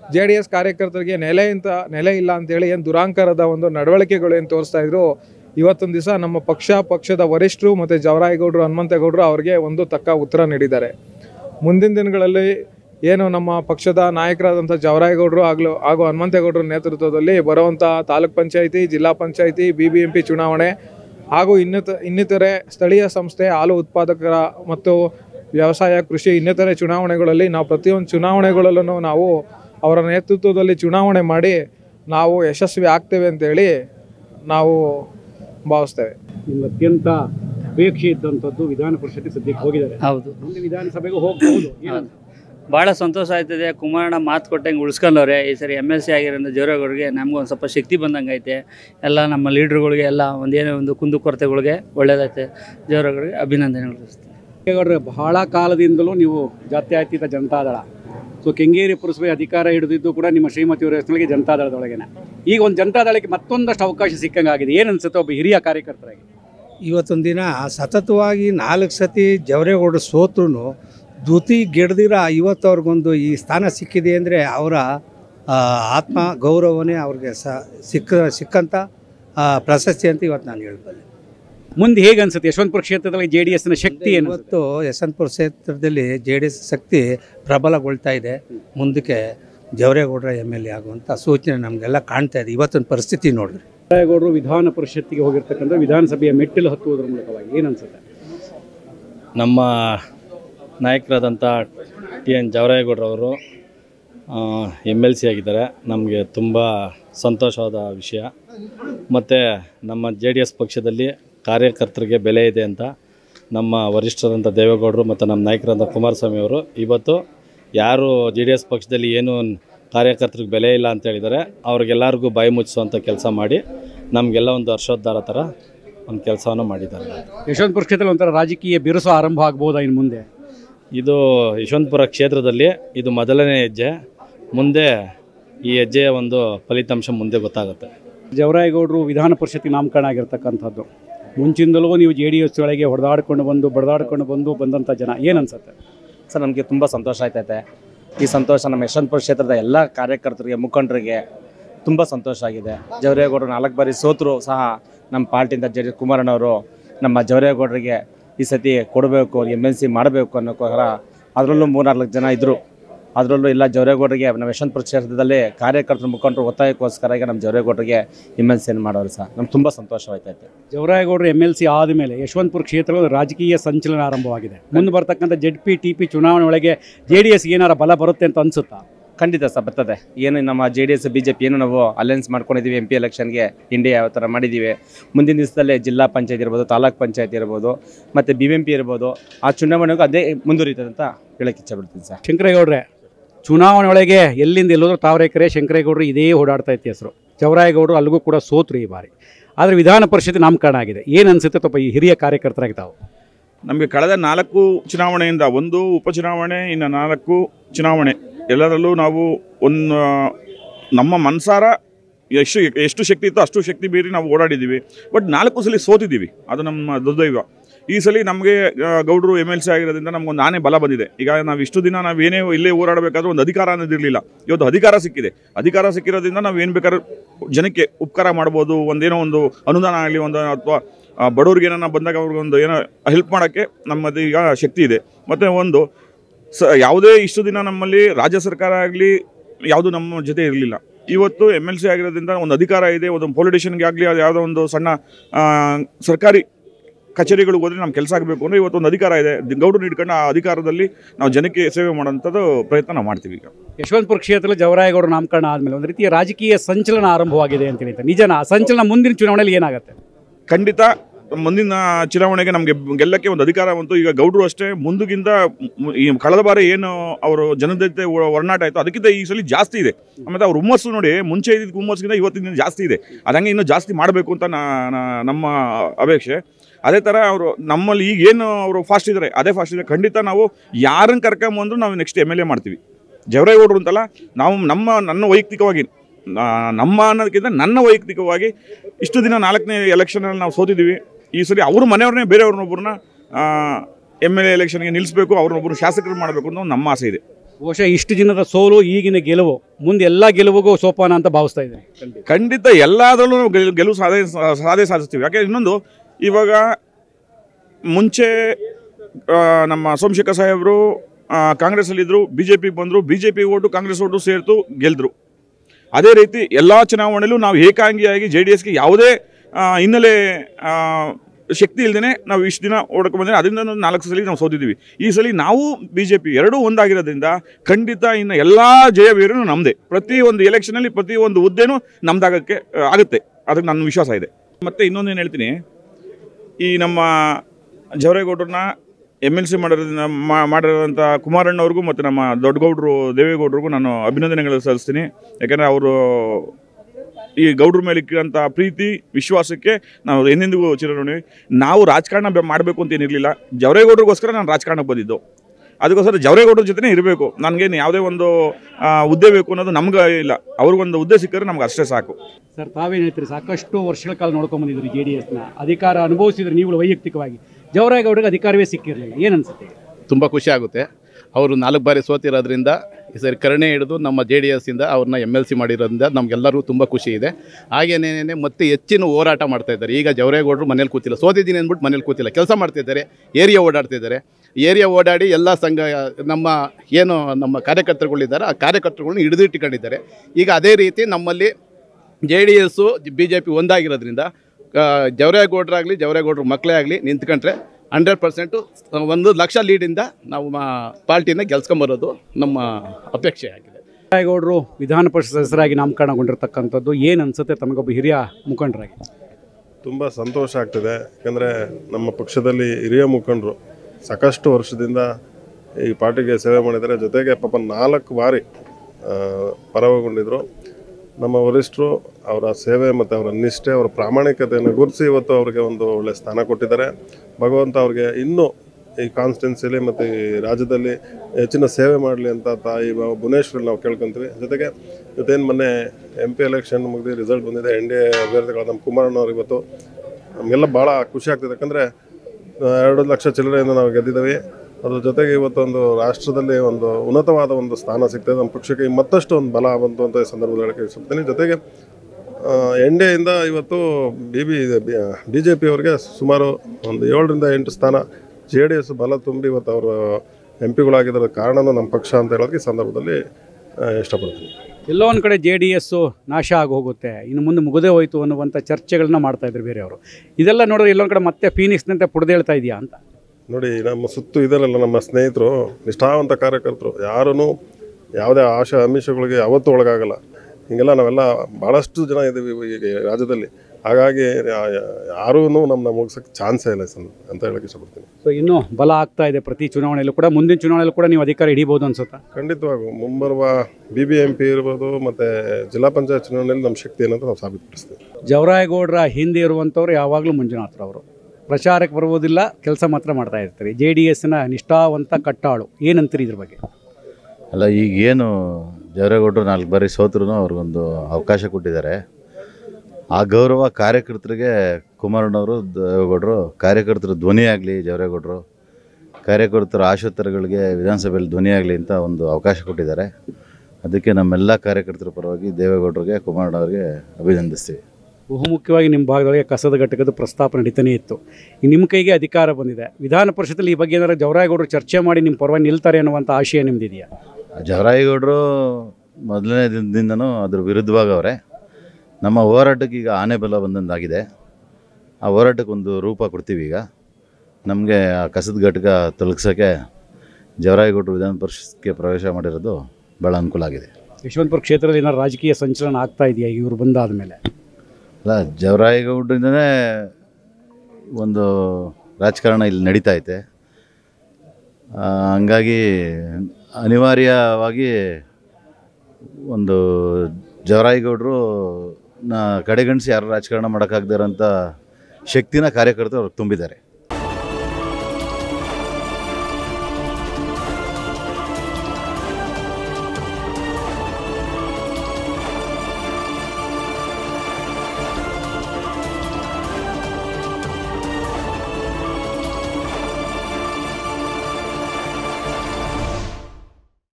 Speaker 6: ಜೆ ಡಿ ಎಸ್ ಕಾರ್ಯಕರ್ತರಿಗೆ ನೆಲೆ ಅಂತ ನೆಲೆ ಇಲ್ಲ ಅಂತೇಳಿ ಏನು ದುರಾಂಕಾರದ ಒಂದು ನಡವಳಿಕೆಗಳು ಏನು ತೋರಿಸ್ತಾ ಇದ್ರು ಇವತ್ತೊಂದು ದಿವಸ ನಮ್ಮ ಪಕ್ಷ ಪಕ್ಷದ ವರಿಷ್ಠರು ಮತ್ತು ಜವರಾಯಗೌಡರು ಹನುಮಂತೇಗೌಡರು ಅವರಿಗೆ ಒಂದು ತಕ್ಕ ಉತ್ತರ ನೀಡಿದ್ದಾರೆ ಮುಂದಿನ ದಿನಗಳಲ್ಲಿ ಏನು ನಮ್ಮ ಪಕ್ಷದ ನಾಯಕರಾದಂಥ ಜವರಾಯಗೌಡರು ಆಗಲು ಹಾಗೂ ಹನುಮಂತೇಗೌಡರ ನೇತೃತ್ವದಲ್ಲಿ ಬರುವಂಥ taluk panchayat zilla panchayat B B M P ಚುನಾವಣೆ ಹಾಗೂ ಇನ್ನಿತ ಇನ್ನಿತರೆ ಸ್ಥಳೀಯ ಸಂಸ್ಥೆ ಹಾಲು ಉತ್ಪಾದಕರ ಮತ್ತು ವ್ಯವಸಾಯ ಕೃಷಿ ಇನ್ನಿತರೆ ಚುನಾವಣೆಗಳಲ್ಲಿ ನಾವು ಪ್ರತಿಯೊಂದು ಚುನಾವಣೆಗಳಲ್ಲೂ ನಾವು ಅವರ ನೇತೃತ್ವದಲ್ಲಿ ಚುನಾವಣೆ ಮಾಡಿ ನಾವು ಯಶಸ್ವಿ ಆಗ್ತೇವೆ ಅಂತೇಳಿ ನಾವು ಭಾವಿಸ್ತೇವೆ
Speaker 3: ನಿಮ್ಗೆ ಅತ್ಯಂತ ಅಪೇಕ್ಷೆ ಇದ್ದಂಥದ್ದು ವಿಧಾನ ಪರಿಷತ್ತಿಗೆ ಸದ್ಯಕ್ಕೆ ಹೋಗಿದ್ದಾರೆ
Speaker 7: ಹೌದು
Speaker 3: ಮುಂದೆ ವಿಧಾನಸಭೆಗೂ ಹೋಗ್ಬೋದು ಏನಂತ
Speaker 7: ಭಾಳ ಸಂತೋಷ ಆಯ್ತದೆ ಕುಮಾರಣ್ಣ ಮಾತು ಕೊಟ್ಟಂಗೆ ಉಳಿಸ್ಕೊಂಡವ್ರೆ ಈ ಸರಿ ಎಮ್ ಎಲ್ ಸಿ ಆಗಿರೋದ್ರಿಂದ ಜೋರಾಗೌಡರಿಗೆ ನಮಗೂ ಒಂದು ಸ್ವಲ್ಪ ಶಕ್ತಿ ಬಂದಂಗೆ ಐತೆ ಎಲ್ಲ ನಮ್ಮ ಲೀಡ್ರುಗಳಿಗೆ ಎಲ್ಲ ಒಂದೇನೋ ಒಂದು ಕುಂದುಕೊರತೆಗಳಿಗೆ ಒಳ್ಳೇದೈತೆ ಜೋರಾಗೌಡರಿಗೆ ಅಭಿನಂದನೆಗಳು ತಿಳಿಸ್ತೀನಿ
Speaker 3: ಕೆಂಗೇಗೌಡರೆ ಬಹಳ ಕಾಲದಿಂದಲೂ ನೀವು ಜಾತ್ಯತೀತ ಜನತಾದಳ ಸೊ ಕೆಂಗೇರಿ ಪುರಸಭೆ ಅಧಿಕಾರ ಹಿಡಿದಿದ್ದು ಕೂಡ ನಿಮ್ಮ ಶ್ರೀಮತಿಯವರ ಹೆಸರಿಗೆ ಜನತಾದಳದೊಳಗೇನೆ ಈಗ ಒಂದು ಜನತಾದಳಕ್ಕೆ ಮತ್ತೊಂದಷ್ಟು ಅವಕಾಶ ಸಿಕ್ಕಂಗಾಗಿದೆ ಏನು ಅನ್ಸುತ್ತೆ ಒಬ್ಬ ಹಿರಿಯ ಕಾರ್ಯಕರ್ತರಾಗಿ
Speaker 8: ಇವತ್ತೊಂದು ದಿನ ಸತತವಾಗಿ ನಾಲ್ಕು ಸತಿ ಜವರೇಗೌಡರು ಸೋತ್ರು ದ್ಯುತಿ ಗೆಡ್ದಿರ ಇವತ್ತು ಅವ್ರಿಗೊಂದು ಈ ಸ್ಥಾನ ಸಿಕ್ಕಿದೆ ಅಂದರೆ ಅವರ ಆ, ಆತ್ಮ ಗೌರವನೇ ಅವ್ರಿಗೆ ಸ ಸಿಕ್ಕ ಸಿಕ್ಕಂಥ ಆ, ಪ್ರಶಸ್ತಿ ಅಂತ ಇವತ್ತು ನಾನು ಹೇಳ್ಬಲ್ಲೆ
Speaker 3: ಮುಂದೆ ಹೇಗೆ ಅನ್ಸುತ್ತೆ ಯಶವಂತಪುರ ಕ್ಷೇತ್ರದಲ್ಲಿ ಜೆ ಡಿ ಎಸ್ನ ಶಕ್ತಿ ಏನು
Speaker 8: ಇವತ್ತು ಯಶವಂತಪುರ ಕ್ಷೇತ್ರದಲ್ಲಿ ಜೆ ಡಿ ಎಸ್ ಶಕ್ತಿ ಪ್ರಬಲಗೊಳ್ತಾ ಇದೆ ಮುಂದಕ್ಕೆ ಜವರೇಗೌಡರ ಎಮ್ ಎಲ್ ಎ ಆಗುವಂಥ ಸೂಚನೆ ನಮಗೆಲ್ಲ ಕಾಣ್ತಾ ಇದೆ ಇವತ್ತಿನ ಪರಿಸ್ಥಿತಿ ನೋಡಿದ್ರೆ
Speaker 3: ಗೌಡರು ವಿಧಾನ ಪರಿಷತ್ತಿಗೆ ಹೋಗಿರ್ತಕ್ಕಂಥ ವಿಧಾನಸಭೆಯ ಮೆಟ್ಟಿಲು ಹತ್ತುವುದರ ಮೂಲಕವಾಗಿ ಏನು ಅನ್ಸುತ್ತೆ
Speaker 9: ನಮ್ಮ ನಾಯಕರಾದಂಥ ಟಿ ಎನ್ ಜವರಾಯಗೌಡರವರು ಎಮ್ ಎಲ್ ಸಿ ಆಗಿದ್ದಾರೆ ನಮಗೆ ತುಂಬ ಸಂತೋಷವಾದ ವಿಷಯ ಮತ್ತು ನಮ್ಮ ಜೆ ಡಿ ಎಸ್ ಪಕ್ಷದಲ್ಲಿ ಕಾರ್ಯಕರ್ತರಿಗೆ ಬೆಲೆ ಇದೆ ಅಂತ ನಮ್ಮ ವರಿಷ್ಠರಾದಂಥ ದೇವೇಗೌಡರು ಮತ್ತು ನಮ್ಮ ನಾಯಕರಾದಂಥ ಕುಮಾರಸ್ವಾಮಿ ಅವರು ಇವತ್ತು ಯಾರು ಜೆ ಡಿ ಎಸ್ ಪಕ್ಷದಲ್ಲಿ ಏನು ಕಾರ್ಯಕರ್ತರಿಗೆ ಬೆಲೆ ಇಲ್ಲ ಅಂತ ಹೇಳಿದ್ದಾರೆ ಅವ್ರಿಗೆಲ್ಲರಿಗೂ ಬಾಯಿ ಮುಚ್ಚಿಸುವಂಥ ಕೆಲಸ ಮಾಡಿ ನಮಗೆಲ್ಲ ಒಂದು ಹರ್ಷೋದ್ಧಾರ ಥರ ಒಂದು ಕೆಲಸವನ್ನು ಮಾಡಿದ್ದಾರೆ
Speaker 3: ಯಶವಂತಪುರ ಕ್ಷೇತ್ರದಲ್ಲಿ ಒಂಥರ ರಾಜಕೀಯ ಬಿರುಸು ಆರಂಭ ಆಗ್ಬೋದಾ ಇನ್ನು ಮುಂದೆ
Speaker 9: ಇದು ಯಶವಂತಪುರ ಕ್ಷೇತ್ರದಲ್ಲಿ ಇದು ಮೊದಲನೇ ಹೆಜ್ಜೆ ಮುಂದೆ ಈ ಹೆಜ್ಜೆಯ ಒಂದು ಫಲಿತಾಂಶ ಮುಂದೆ ಗೊತ್ತಾಗುತ್ತೆ
Speaker 3: ಜವರಾಯಗೌಡರು ವಿಧಾನ ಪರಿಷತ್ತಿಗೆ ನಾಮಕರಣ ಆಗಿರ್ತಕ್ಕಂಥದ್ದು ಮುಂಚಿಂದಲೂ ನೀವು ಜೆ ಡಿ ಎಸ್ ಒಳಗೆ ಹೊಡೆದಾಡ್ಕೊಂಡು ಬಂದು ಬಡದಾಡ್ಕೊಂಡು ಬಂದು ಬಂದಂಥ ಜನ ಏನು ಅನ್ಸುತ್ತೆ
Speaker 4: ಸರ್ ನಮಗೆ ತುಂಬ ಸಂತೋಷ ಆಯ್ತೈತೆ ಈ ಸಂತೋಷ ನಮ್ಮ ಯಶವಂತಪುರ ಕ್ಷೇತ್ರದ ಎಲ್ಲ ಕಾರ್ಯಕರ್ತರಿಗೆ ಮುಖಂಡರಿಗೆ ತುಂಬ ಸಂತೋಷ ಆಗಿದೆ ಜವರೇಗೌಡರು ನಾಲ್ಕು ಬಾರಿ ಸೋತರು ಸಹ ನಮ್ಮ ಪಾರ್ಟಿಯಿಂದ ಜೆ ಡಿ ಕುಮಾರಣ್ಣವರು ನಮ್ಮ ಜವರೇಗೌಡರಿಗೆ ಈ ಸತಿ ಕೊಡಬೇಕು ಎಮ್ ಎಲ್ ಸಿ ಮಾಡಬೇಕು ಅನ್ನೋಕ್ಕೋಸ್ಕರ ಅದರಲ್ಲೂ ಮೂರ್ನಾಲ್ಕು ಜನ ಇದ್ದರು ಅದರಲ್ಲೂ ಇಲ್ಲ ಜವರೇಗೌಡರಿಗೆ ನಮ್ಮ ಯಶವಂತಪುರ ಕ್ಷೇತ್ರದಲ್ಲಿ ಕಾರ್ಯಕರ್ತರ ಮುಖಂಡರು ಒತ್ತಾಯಕ್ಕೋಸ್ಕರ ಈಗ ನಮ್ಮ ಜವರೇಗೌಡರಿಗೆ ಎಮ್ ಎಲ್ ಸಿಯನ್ನು ಮಾಡೋರು ಸಹ ನಮ್ಗೆ ತುಂಬ ಸಂತೋಷವಾಯ್ತೈತೆ
Speaker 3: ಜವರಾಯಗೌಡರು ಎಮ್ ಎಲ್ ಸಿ ಆದಮೇಲೆ ಯಶವಂತಪುರ ಕ್ಷೇತ್ರದ ರಾಜಕೀಯ ಸಂಚಲನ ಆರಂಭವಾಗಿದೆ ಮುಂದೆ ಬರ್ತಕ್ಕಂಥ ಜೆಡ್ ಪಿ ಟಿ ಪಿ ಚುನಾವಣೆ ಒಳಗೆ ಜೆ ಡಿ ಎಸ್ ಏನಾರ ಬಲ ಬರುತ್ತೆ ಅಂತ ಅನ್ಸುತ್ತಾ
Speaker 4: ಖಂಡಿತ ಸರ್ ಬರ್ತದೆ ಏನು ನಮ್ಮ J D S B J P ಏನು ನಾವು ಅಲಯನ್ಸ್ ಮಾಡ್ಕೊಂಡಿದ್ದೀವಿ ಎಂ ಪಿ ಎಲೆಕ್ಷನ್ಗೆ ಇಂಡಿಯಾ ಯಾವ ಥರ ಮಾಡಿದ್ದೀವಿ ಮುಂದಿನ ದಿವಸದಲ್ಲೇ ಜಿಲ್ಲಾ ಪಂಚಾಯತ್ ಇರ್ಬೋದು ತಾಲೂಕ್ ಪಂಚಾಯತ್ ಇರ್ಬೋದು ಮತ್ತು ಬಿ ಎಂ ಪಿ ಇರ್ಬೋದು ಆ ಚುನಾವಣೆಗೂ ಅದೇ ಮುಂದುವರಿತದೆ ಅಂತ ಹೇಳಕ್ಕೆ ಇಚ್ಛೆ ಬಿಡ್ತೀನಿ ಸರ್
Speaker 3: ಶಂಕರೇಗೌಡ್ರೆ ಚುನಾವಣೆ ಒಳಗೆ ಎಲ್ಲಿಂದ ಎಲ್ಲೋದ್ರೂ ತಾವರೆಕೆರೆ ಶಂಕರೇಗೌಡರು ಇದೇ ಓಡಾಡ್ತಾ ಇತ್ತು ಹೆಸರು ಜವರಾಯಗೌಡರು ಅಲ್ಲಿಗೂ ಕೂಡ ಸೋತ್ರು ಈ ಬಾರಿ ಆದರೆ ವಿಧಾನ ಪರಿಷತ್ ನಾಮಕರಣ ಆಗಿದೆ ಏನು ಅನ್ಸುತ್ತೆ ತಪ್ಪ ಈ ಹಿರಿಯ ಕಾರ್ಯಕರ್ತರಾಗಿ ತಾವು
Speaker 10: ನಮಗೆ ಕಳೆದ ನಾಲ್ಕು ಚುನಾವಣೆಯಿಂದ ಒಂದು ಉಪಚುನಾವಣೆ ಇನ್ನು ನಾಲ್ಕು ಚುನಾವಣೆ ಎಲ್ಲರಲ್ಲೂ ನಾವು ಒಂದು ನಮ್ಮ ಮನಸಾರ ಎಷ್ಟು ಎಷ್ಟು ಶಕ್ತಿ ಇತ್ತೋ ಅಷ್ಟು ಶಕ್ತಿ ಮೀರಿ ನಾವು ಓಡಾಡಿದ್ದೀವಿ ಬಟ್ ನಾಲ್ಕು ಸಲ ಸೋತಿದ್ದೀವಿ ಅದು ನಮ್ಮ ದುರ್ದೈವ ಈ ಸಲ ನಮಗೆ ಗೌಡರು ಎಮ್ ಎಲ್ ಸಿ ಆಗಿರೋದ್ರಿಂದ ನಮಗೊಂದು ಆನೆ ಬಲ ಬಂದಿದೆ ಈಗ ನಾವು ಇಷ್ಟು ದಿನ ನಾವು ಏನೇ ಇಲ್ಲೇ ಓಡಾಡಬೇಕಾದ್ರೂ ಒಂದು ಅಧಿಕಾರ ಅನ್ನೋದಿರಲಿಲ್ಲ ಇವತ್ತು ಅಧಿಕಾರ ಸಿಕ್ಕಿದೆ ಅಧಿಕಾರ ಸಿಕ್ಕಿರೋದ್ರಿಂದ ನಾವು ಏನು ಬೇಕಾದ್ರೂ ಜನಕ್ಕೆ ಉಪಕಾರ ಮಾಡ್ಬೋದು ಒಂದೇನೋ ಒಂದು ಅನುದಾನ ಆಗಲಿ ಒಂದು ಅಥವಾ ಬಡವ್ರಿಗೆ ಏನೋ ಬಂದಾಗ ಅವ್ರಿಗೊಂದು ಏನೋ ಹೆಲ್ಪ್ ಮಾಡೋಕ್ಕೆ ನಮ್ಮದು ಈಗ ಶಕ್ತಿ ಇದೆ ಮತ್ತು ಒಂದು ಸ ಯಾವುದೇ ಇಷ್ಟು ದಿನ ನಮ್ಮಲ್ಲಿ ರಾಜ್ಯ ಸರ್ಕಾರ ಆಗಲಿ ಯಾವುದು ನಮ್ಮ ಜೊತೆ ಇರಲಿಲ್ಲ ಇವತ್ತು ಎಮ್ ಎಲ್ ಸಿ ಆಗಿರೋದ್ರಿಂದ ಒಂದು ಅಧಿಕಾರ ಇದೆ ಒಂದು ಪೊಲಿಟಿಷಿಯನ್ಗೆ ಆಗಲಿ ಅದು ಯಾವುದೋ ಒಂದು ಸಣ್ಣ ಆ, ಸರ್ಕಾರಿ ಕಚೇರಿಗಳಿಗೆ ಹೋದರೆ ನಮ್ಮ ಕೆಲಸ ಆಗಬೇಕು ಅಂದರೆ ಇವತ್ತು ಒಂದು ಅಧಿಕಾರ ಇದೆ ಗೌಡರು ಹಿಡ್ಕೊಂಡು ಆ ಅಧಿಕಾರದಲ್ಲಿ ನಾವು ಜನಕ್ಕೆ ಸೇವೆ ಮಾಡೋಂಥದ್ದು ಪ್ರಯತ್ನ ನಾವು ಮಾಡ್ತೀವಿ ಈಗ
Speaker 3: ಯಶವಂತಪುರ ಕ್ಷೇತ್ರದಲ್ಲಿ ಜವರಾಯಗೌಡರು ನಾಮಕರಣ ಆದಮೇಲೆ ಒಂದು ರೀತಿಯ ರಾಜಕೀಯ ಸಂಚಲನ ಆರಂಭವಾಗಿದೆ ಅಂತ ಹೇಳ್ತಾರೆ ನಿಜನಾ ಆ ಸಂಚಲನ ಮುಂದಿನ ಚುನಾವಣೆಯಲ್ಲಿ ಏನಾಗುತ್ತೆ
Speaker 10: ಖಂಡಿತ ಮುಂದಿನ ಚುನಾವಣೆಗೆ ನಮಗೆ ಗೆಲ್ಲಕ್ಕೆ ಒಂದು ಅಧಿಕಾರ ಬಂತು ಈಗ ಗೌಡರು ಅಷ್ಟೇ ಮುಂದಕ್ಕಿಂತ ಮು- ಈ ಕಳೆದ ಬಾರಿ ಏನು ಅವರು ಜನದ ಜೊತೆ ಒ- ಒಡನಾಟ ಆಯಿತು ಅದಕ್ಕಿಂತ ಈ ಸಲ ಜಾಸ್ತಿ ಇದೆ ಆಮೇಲೆ ಅವ್ರ ಹುಮ್ಮಸ್ಸು ನೋಡಿ ಮುಂಚೆ ಇದ್ದಿದ್ದು ಹುಮ್ಮಸ್ಗಿಂತ ಇವತ್ತಿನ ದಿನ ಜಾಸ್ತಿ ಇದೆ ಅದಂಗೆ ಇನ್ನೂ ಜಾಸ್ತಿ ಮಾಡಬೇಕು ಅಂತ ನಾ- ನಾ- ನಮ್ಮ ಅಪೇಕ್ಷೆ ಅದೇ ಥರ ಅವರು ನಮ್ಮಲ್ಲಿ ಈಗ ಏನು ಅವರು ಫಾಸ್ಟ್ ಇದ್ದಾರೆ ಅದೇ ಫಾಸ್ಟ್ ಇದೆ ಖಂಡಿತ ನಾವು ಯಾರನ್ನು ಕರ್ಕೊಂಬಂದ್ರು ನಾವು ನೆಕ್ಸ್ಟ್ ಎಮ್ ಎಲ್ ಎ ಮಾಡ್ತೀವಿ ಜವರೇಗೌಡರು ಅಂತಲ್ಲ ನಾವು ನಮ್ಮ ನನ್ನ ವೈಯಕ್ತಿಕವಾಗಿ ನಾ- ನಮ್ಮ ಅನ್ನೋದಕ್ಕಿಂತ ನನ್ನ ವೈಯಕ್ತಿಕವಾಗಿ ಇಷ್ಟು ದಿನ ನಾಲ್ಕನೇ ಎಲೆಕ್ಷನಲ್ಲಿ ನಾವು ಸೋತಿದ್ದೀವಿ ಈ ಸರಿ ಅವ್ರ ಮನೆಯವ್ರನ್ನೇ ಬೇರೆಯವ್ರನ್ನೊಬ್ಬರನ್ನ ಎಮ್ ಎಲ್ ಎ ಎಲೆಕ್ಷನ್ಗೆ ನಿಲ್ಲಿಸಬೇಕು ಅವ್ರನ್ನೊಬ್ಬರು ಶಾಸಕರು ಮಾಡಬೇಕು ಅನ್ನೋ ನಮ್ಮ ಆಸೆ ಇದೆ
Speaker 3: ಬಹುಶಃ ಇಷ್ಟು ದಿನದ ಸೋಲು ಈಗಿನ ಗೆಲುವು ಮುಂದೆ ಎಲ್ಲ ಗೆಲುವಿಗೂ ಸೋಪಾನ ಅಂತ ಭಾವಿಸ್ತಾ ಇದ್ದೀನಿ
Speaker 10: ಖಂಡಿತ ಎಲ್ಲದರಲ್ಲೂ ನಾವು ಗೆಲ್- ಗೆಲುವು ಸಾಧನೆ ಸಾಧನೆ ಸಾಧಿಸ್ತೀವಿ ಯಾಕೆ ಇನ್ನೊಂದು ಇವಾಗ ಮುಂಚೆ ಆ, ನಮ್ಮ ಸೋಮಶೇಖರ್ ಸಾಹೇಬರು ಕಾಂಗ್ರೆಸ್ಸಲ್ಲಿದ್ದರು ಬಿ ಜೆ ಪಿಗೆ ಬಂದರು B J P vote Congress vote ಸೇರ್ತು ಗೆಲ್ದರು ಅದೇ ರೀತಿ ಎಲ್ಲ ಚುನಾವಣೆಯಲ್ಲೂ ನಾವು ಏಕಾಂಗಿಯಾಗಿ ಜೆ ಡಿ ಎಸ್ಗೆ ಯಾವುದೇ ಆ, ಹಿನ್ನೆಲೆ ಆ, ಶಕ್ತಿ ಇಲ್ಲದೇ ನಾವು ಇಷ್ಟು ದಿನ ಓಡಕ್ಕೆ ಬಂದರೆ ಅದರಿಂದ ಒಂದು ನಾಲ್ಕು ಸಲ ನಾವು ಸೋತಿದ್ದೀವಿ ಈ ಸಲ ನಾವು ಬಿ ಜೆ ಪಿ ಎರಡೂ ಒಂದಾಗಿರೋದ್ರಿಂದ ಖಂಡಿತ ಇನ್ನು ಎಲ್ಲ ಜಯವೀರನು ನಮ್ಮದೇ ಪ್ರತಿ ಒಂದು ಎಲೆಕ್ಷನಲ್ಲಿ ಪ್ರತಿ ಒಂದು ಹುದ್ದೆನೂ ನಮ್ದಾಗಕ್ಕೆ ಆ, ಆಗುತ್ತೆ ಅದಕ್ಕೆ ನನ್ನ ವಿಶ್ವಾಸ ಇದೆ ಮತ್ತು ಇನ್ನೊಂದೇನು ಹೇಳ್ತೀನಿ ಈ ನಮ್ಮ ಜವರೇಗೌಡ್ರನ್ನ ಎಮ್ ಎಲ್ ಸಿ ಮಾಡಿರೋದ್ರಿಂದ ಮಾ- ಮಾಡಿರೋಂಥ ಕುಮಾರಣ್ಣವ್ರಿಗೂ ಮತ್ತು ನಮ್ಮ ದೊಡ್ಡಗೌಡರು ದೇವೇಗೌಡರಿಗೂ ನಾನು ಅಭಿನಂದನೆಗಳು ಸಲ್ಲಿಸ್ತೀನಿ ಯಾಕೆಂದರೆ ಅವರು ಈ ಗೌಡ್ರ ಮೇಲೆ ಇಕ್ಕಿರೋಂಥ ಪ್ರೀತಿ ವಿಶ್ವಾಸಕ್ಕೆ ನಾವು ಎಂದೆಂದಿಗೂ ಚಿರಋಣಿ ನಾವು ರಾಜಕಾರಣ ಬೆ- ಮಾಡಬೇಕು ಅಂತ ಏನಿರಲಿಲ್ಲ ಜವರೇಗೌಡರಿಗೋಸ್ಕರ ನಾನು ರಾಜಕಾರಣಕ್ಕೆ ಬಂದಿದ್ದು ಅದಕ್ಕೋಸ್ಕರ ಜವರೇಗೌಡರ ಜೊತೆ ಇರಬೇಕು ನನಗೇನು ಯಾವುದೇ ಒಂದು ಆ, ಹುದ್ದೆ ಬೇಕು ಅನ್ನೋದು ನಮ್ಗೆ ಇಲ್ಲ ಅವ್ರಿಗೊಂದು ಹುದ್ದೆ ಸಿಕ್ಕರೆ ನಮ್ಗೆ ಅಷ್ಟೇ ಸಾಕು
Speaker 3: ಸರ್ ತಾವೇನು ಹೇಳ್ತೀರಿ ಸಾಕಷ್ಟು ವರ್ಷಗಳ ಕಾಲ ನೋಡ್ಕೊಂಡ್ ಬಂದಿದ್ರಿ ಜೆ ಡಿ ಎಸ್ನ ಅಧಿಕಾರ ಅನುಭವಿಸಿದ್ರೆ ನೀವು ವೈಯಕ್ತಿಕವಾಗಿ ಜವರಾಯಗೌಡರಿಗೆ ಅಧಿಕಾರವೇ ಸಿಕ್ಕಿರಲಿಲ್ಲ ಏನು ಅನ್ಸುತ್ತೆ
Speaker 11: ತುಂಬ ಖುಷಿ ಆಗುತ್ತೆ ಅವರು ನಾಲ್ಕು ಬಾರಿ ಸೋತಿರೋದ್ರಿಂದ ಈ ಸರಿ ಕರುಣೆ ಹಿಡಿದು ನಮ್ಮ ಜೆ ಡಿ ಎಸ್ಸಿಂದ ಅವ್ರನ್ನ ಎಮ್ ಎಲ್ ಸಿ ಮಾಡಿರೋದ್ರಿಂದ ನಮಗೆಲ್ಲರಿಗೂ ತುಂಬ ಖುಷಿ ಇದೆ ಹಾಗೇನೇನೆ ಮತ್ತೆ ಹೆಚ್ಚಿನ ಹೋರಾಟ ಮಾಡ್ತಾ ಇದ್ದಾರೆ ಈಗ ಜವರೇಗೌಡರು ಮನೇಲಿ ಕೂತಿಲ್ಲ ಸೋತಿದ್ದೀನಿ ಅಂದ್ಬಿಟ್ಟು ಮನೇಲಿ ಕೂತಿಲ್ಲ ಕೆಲಸ ಮಾಡ್ತಿದ್ದಾರೆ ಏರಿಯಾ ಓಡಾಡ್ತಿದ್ದಾರೆ ಏರಿಯಾ ಓಡಾಡಿ ಎಲ್ಲ ಸಂಘ ನಮ್ಮ ಏನು ನಮ್ಮ ಕಾರ್ಯಕರ್ತರುಗಳಿದ್ದಾರೆ ಆ ಕಾರ್ಯಕರ್ತರುಗಳನ್ನ ಹಿಡಿದಿಟ್ಟುಕೊಂಡಿದ್ದಾರೆ ಈಗ ಅದೇ ರೀತಿ ನಮ್ಮಲ್ಲಿ J D S B J P ಒಂದಾಗಿರೋದ್ರಿಂದ ಆ, ಜವರೇಗೌಡರಾಗಲಿ ಜವರೇಗೌಡರ ಮಕ್ಕಳೇ ಆಗಲಿ ನಿಂತ್ಕೊಂಡ್ರೆ ಹಂಡ್ರೆಡ್ ಪರ್ಸೆಂಟು ಒಂದು ಲಕ್ಷ ಲೀಡಿಂದ ನಾವು ಮಾ ಪಾರ್ಟಿನ ಗೆಲ್ಸ್ಕೊಂಬರೋದು ನಮ್ಮ ಅಪೇಕ್ಷೆ ಆಗಿದೆ
Speaker 3: ಜವರಾಯಗೌಡರು ವಿಧಾನ ಪರಿಷತ್ ಸದಸ್ಯರಾಗಿ ನಾಮಕರಣಗೊಂಡಿರ್ತಕ್ಕಂಥದ್ದು ಏನು ಅನ್ಸುತ್ತೆ ತಮಗೊಬ್ಬ ಹಿರಿಯ ಮುಖಂಡರಾಗಿ
Speaker 12: ತುಂಬ ಸಂತೋಷ ಆಗ್ತಿದೆ ಯಾಕಂದರೆ ನಮ್ಮ ಪಕ್ಷದಲ್ಲಿ ಹಿರಿಯ ಮುಖಂಡರು ಸಾಕಷ್ಟು ವರ್ಷದಿಂದ ಈ ಪಾರ್ಟಿಗೆ ಸೇವೆ ಮಾಡಿದ್ದಾರೆ ಜೊತೆಗೆ ಪಾಪ ನಾಲ್ಕು ಬಾರಿ ಆ, ಪರವಗೊಂಡಿದ್ರು ನಮ್ಮ ವರಿಷ್ಠರು ಅವರ ಸೇವೆ ಮತ್ತು ಅವರ ನಿಷ್ಠೆ ಅವರ ಪ್ರಾಮಾಣಿಕತೆಯನ್ನು ಗುರುತಿಸಿ ಇವತ್ತು ಅವರಿಗೆ ಒಂದು ಒಳ್ಳೆಯ ಸ್ಥಾನ ಕೊಟ್ಟಿದ್ದಾರೆ ಭಗವಂತ ಅವ್ರಿಗೆ ಇನ್ನೂ ಈ ಕಾನ್ಸ್ಟಿಟ್ಯೂನ್ಸಿಲಿ ಮತ್ತು ಈ ರಾಜ್ಯದಲ್ಲಿ ಹೆಚ್ಚಿನ ಸೇವೆ ಮಾಡಲಿ ಅಂತ ತಾಯಿ ಬ- ಭುವನೇಶ್ವರಲ್ಲಿ ನಾವು ಕೇಳ್ಕೊತೀವಿ ಜೊತೆಗೆ ಇವತ್ತೇನು ಮೊನ್ನೆ ಎಮ್ ಪಿ ಎಲೆಕ್ಷನ್ ಮುಗಿದು ರಿಸಲ್ಟ್ ಬಂದಿದೆ ಎನ್ ಡಿ ಎ ಅಭ್ಯರ್ಥಿಗಳು ನಮ್ಮ ಕುಮಾರಣ್ಣವ್ರು ಇವತ್ತು ನಮಗೆಲ್ಲ ಭಾಳ ಖುಷಿ ಆಗ್ತಿದೆ ಯಾಕಂದರೆ ಎರಡು ಲಕ್ಷ ಚಿಲ್ಲರೆಯಿಂದ ನಾವು ಗೆದ್ದಿದ್ದೀವಿ ಅದ್ರ ಜೊತೆಗೆ ಇವತ್ತೊಂದು ರಾಷ್ಟ್ರದಲ್ಲಿ ಒಂದು ಉನ್ನತವಾದ ಒಂದು ಸ್ಥಾನ ಸಿಗ್ತದೆ ನಮ್ಮ ಪಕ್ಷಕ್ಕೆ ಮತ್ತಷ್ಟು ಒಂದು ಬಲ ಬಂತು ಅಂತ ಈ ಸಂದರ್ಭದಲ್ಲಿ ಹೇಳಕ್ಕೆ ಇಷ್ಟಪಡ್ತೀನಿ ಜೊತೆಗೆ ಎನ್ ಡಿ ಎಯಿಂದ ಇವತ್ತು B B B J P ಅವರಿಗೆ ಸುಮಾರು ಒಂದು ಏಳರಿಂದ ಎಂಟು ಸ್ಥಾನ ಜೆ ಡಿ ಎಸ್ ಬಲ ತುಂಬಿ ಇವತ್ತು ಅವರು ಎಂ ಪಿಗಳಾಗಿದ್ದರ ಕಾರಣನೂ ನಮ್ಮ ಪಕ್ಷ ಅಂತ ಹೇಳೋದಕ್ಕೆ ಈ ಸಂದರ್ಭದಲ್ಲಿ ಆ, ಇಷ್ಟಪಡ್ತೀನಿ
Speaker 3: ಎಲ್ಲೋ ಒಂದು ಕಡೆ ಜೆ ಡಿ ಎಸ್ಸು ನಾಶ ಆಗಿ ಹೋಗುತ್ತೆ ಇನ್ನು ಮುಂದೆ ಮುಗದೇ ಹೋಯಿತು ಅನ್ನುವಂಥ ಚರ್ಚೆಗಳನ್ನ ಮಾಡ್ತಾ ಇದ್ರು ಬೇರೆಯವರು ಇದೆಲ್ಲ ನೋಡಿದ್ರೆ ಎಲ್ಲೊಂದು ಕಡೆ ಮತ್ತೆ ಫೀನಿಕ್ಸ್ನಂತೆ ಪುಡ್ದೇಳ್ತಾ ಇದೆಯಾ ಅಂತ
Speaker 12: ನೋಡಿ ನಮ್ಮ ಸುತ್ತು ಇದರಲ್ಲ ನಮ್ಮ ಸ್ನೇಹಿತರು ನಿಷ್ಠಾವಂತ ಕಾರ್ಯಕರ್ತರು ಯಾರೂ ಯಾವುದೇ ಆಶಾ ಆಮಿಷಗಳಿಗೆ ಯಾವತ್ತೂ ಒಳಗಾಗಲ್ಲ ಹೀಗೆಲ್ಲ ನಾವೆಲ್ಲ ಭಾಳಷ್ಟು ಜನ ಇದ್ದೀವಿ ಈಗ ರಾಜ್ಯದಲ್ಲಿ ಹಾಗಾಗಿ ಯಾರೂ ನಮ್ಮನ್ನ ಮುಗಿಸೋಕ್ಕೆ ಚಾನ್ಸೇ ಇಲ್ಲ ಸರ್ ಅಂತ ಹೇಳಕ್ಕೆ ಇಷ್ಟಪಡ್ತೀನಿ
Speaker 3: ಸೊ ಇನ್ನೂ ಬಲ ಆಗ್ತಾ ಇದೆ ಪ್ರತಿ ಚುನಾವಣೆಯಲ್ಲೂ ಕೂಡ ಮುಂದಿನ ಚುನಾವಣೆಯಲ್ಲೂ ಕೂಡ ನೀವು ಅಧಿಕಾರ ಹಿಡಿಬೋದು ಅನ್ಸುತ್ತಾ
Speaker 12: ಖಂಡಿತವಾಗೂ ಮುಂಬರುವ ಬಿ ಬಿ ಎಂ ಪಿ ಇರ್ಬೋದು ಮತ್ತು ಜಿಲ್ಲಾ ಪಂಚಾಯತ್ ಚುನಾವಣೆಯಲ್ಲಿ ನಮ್ಮ ಶಕ್ತಿ ಏನಂತ ನಾವು ಸಾಬೀತುಪಡಿಸ್ತೀವಿ
Speaker 3: ಜವರಾಯಗೌಡರ ಹಿಂದೆ ಇರುವಂಥವ್ರು ಯಾವಾಗಲೂ ಮಂಜುನಾಥ್ರವರು ಪ್ರಚಾರಕ್ಕೆ ಬರುವುದಿಲ್ಲ ಕೆಲಸ ಮಾತ್ರ ಮಾಡ್ತಾ ಇರ್ತಾರೆ ಜೆ ಡಿ ಎಸ್ನ ನಿಷ್ಠಾವಂತ ಕಟ್ಟಾಳು ಏನಂತೀರಿ ಇದ್ರ ಬಗ್ಗೆ
Speaker 13: ಅಲ್ಲ ಈಗ ಏನು ಜವರೇಗೌಡರು ನಾಲ್ಕು ಬಾರಿ ಸೋತ್ರೂ ಅವ್ರಿಗೊಂದು ಅವಕಾಶ ಕೊಟ್ಟಿದ್ದಾರೆ ಆ ಗೌರವ ಕಾರ್ಯಕರ್ತರಿಗೆ ಕುಮಾರಣ್ಣವರು ದೇವೇಗೌಡರು ಕಾರ್ಯಕರ್ತರ ಧ್ವನಿಯಾಗಲಿ ಜವರೇಗೌಡರು ಕಾರ್ಯಕರ್ತರ ಆಶೋತ್ತರಗಳಿಗೆ ವಿಧಾನಸಭೆಯಲ್ಲಿ ಧ್ವನಿಯಾಗಲಿ ಅಂತ ಒಂದು ಅವಕಾಶ ಕೊಟ್ಟಿದ್ದಾರೆ ಅದಕ್ಕೆ ನಮ್ಮೆಲ್ಲ ಕಾರ್ಯಕರ್ತರ ಪರವಾಗಿ ದೇವೇಗೌಡರಿಗೆ ಕುಮಾರಣ್ಣವ್ರಿಗೆ ಅಭಿನಂದಿಸ್ತೀವಿ
Speaker 3: ಬಹುಮುಖ್ಯವಾಗಿ ನಿಮ್ಮ ಭಾಗದೊಳಗೆ ಕಸದ ಘಟಕದ ಪ್ರಸ್ತಾಪ ನಡೀತಾನೆ ಇತ್ತು ಈಗ ನಿಮ್ಮ ಕೈಗೆ ಅಧಿಕಾರ ಬಂದಿದೆ ವಿಧಾನ ಪರಿಷತ್ತಲ್ಲಿ ಈ ಬಗ್ಗೆ ಏನಾದ್ರು ಜವರಾಯಗೌಡರು ಚರ್ಚೆ ಮಾಡಿ ನಿಮ್ಮ ಪರವಾಗಿ ನಿಲ್ತಾರೆ ಅನ್ನುವಂಥ ಆಶಯ ನಿಮ್ದಿದೆಯಾ
Speaker 13: ಜವರಾಯಗೌಡರು ಮೊದಲನೇ ದಿನದಿಂದನೂ ಅದ್ರ ವಿರುದ್ಧವಾಗವ್ರೆ ನಮ್ಮ ಹೋರಾಟಕ್ಕೆ ಈಗ ಆನೆ ಬಲ ಬಂದಂದಾಗಿದೆ ಆ ಹೋರಾಟಕ್ಕೆ ಒಂದು ರೂಪ ಕೊಡ್ತೀವಿ ಈಗ ನಮಗೆ ಆ ಕಸದ ಘಟಕ ತೊಲಗಿಸೋಕ್ಕೆ ಜವರಾಯಗೌಡರು ವಿಧಾನ ಪರಿಷತ್ಗೆ ಪ್ರವೇಶ ಮಾಡಿರೋದು ಭಾಳ ಅನುಕೂಲ ಆಗಿದೆ
Speaker 3: ಯಶವಂತಪುರ ಕ್ಷೇತ್ರದಲ್ಲಿ ಏನಾದ್ರು ರಾಜಕೀಯ ಸಂಚಲನ ಆಗ್ತಾ ಇದೆಯಾ ಇವರು ಬಂದಾದ ಮೇಲೆ
Speaker 13: ಅಲ್ಲ ಜವರಾಯಗೌಡರಿಂದನೇ ಒಂದು ರಾಜಕಾರಣ ಇಲ್ಲಿ ನಡೀತಾ ಐತೆ ಆ, ಹಂಗಾಗಿ ಅನಿವಾರ್ಯವಾಗಿ ಒಂದು ಜವರಾಯಗೌಡರು ನ ಕಡೆಗಣಿಸಿ ಯಾರು ರಾಜಕಾರಣ ಮಾಡೋಕ್ಕಾಗದಿರೋಂಥ ಶಕ್ತಿನ ಕಾರ್ಯಕರ್ತರು ಅವ್ರಿಗೆ ತುಂಬಿದ್ದಾರೆ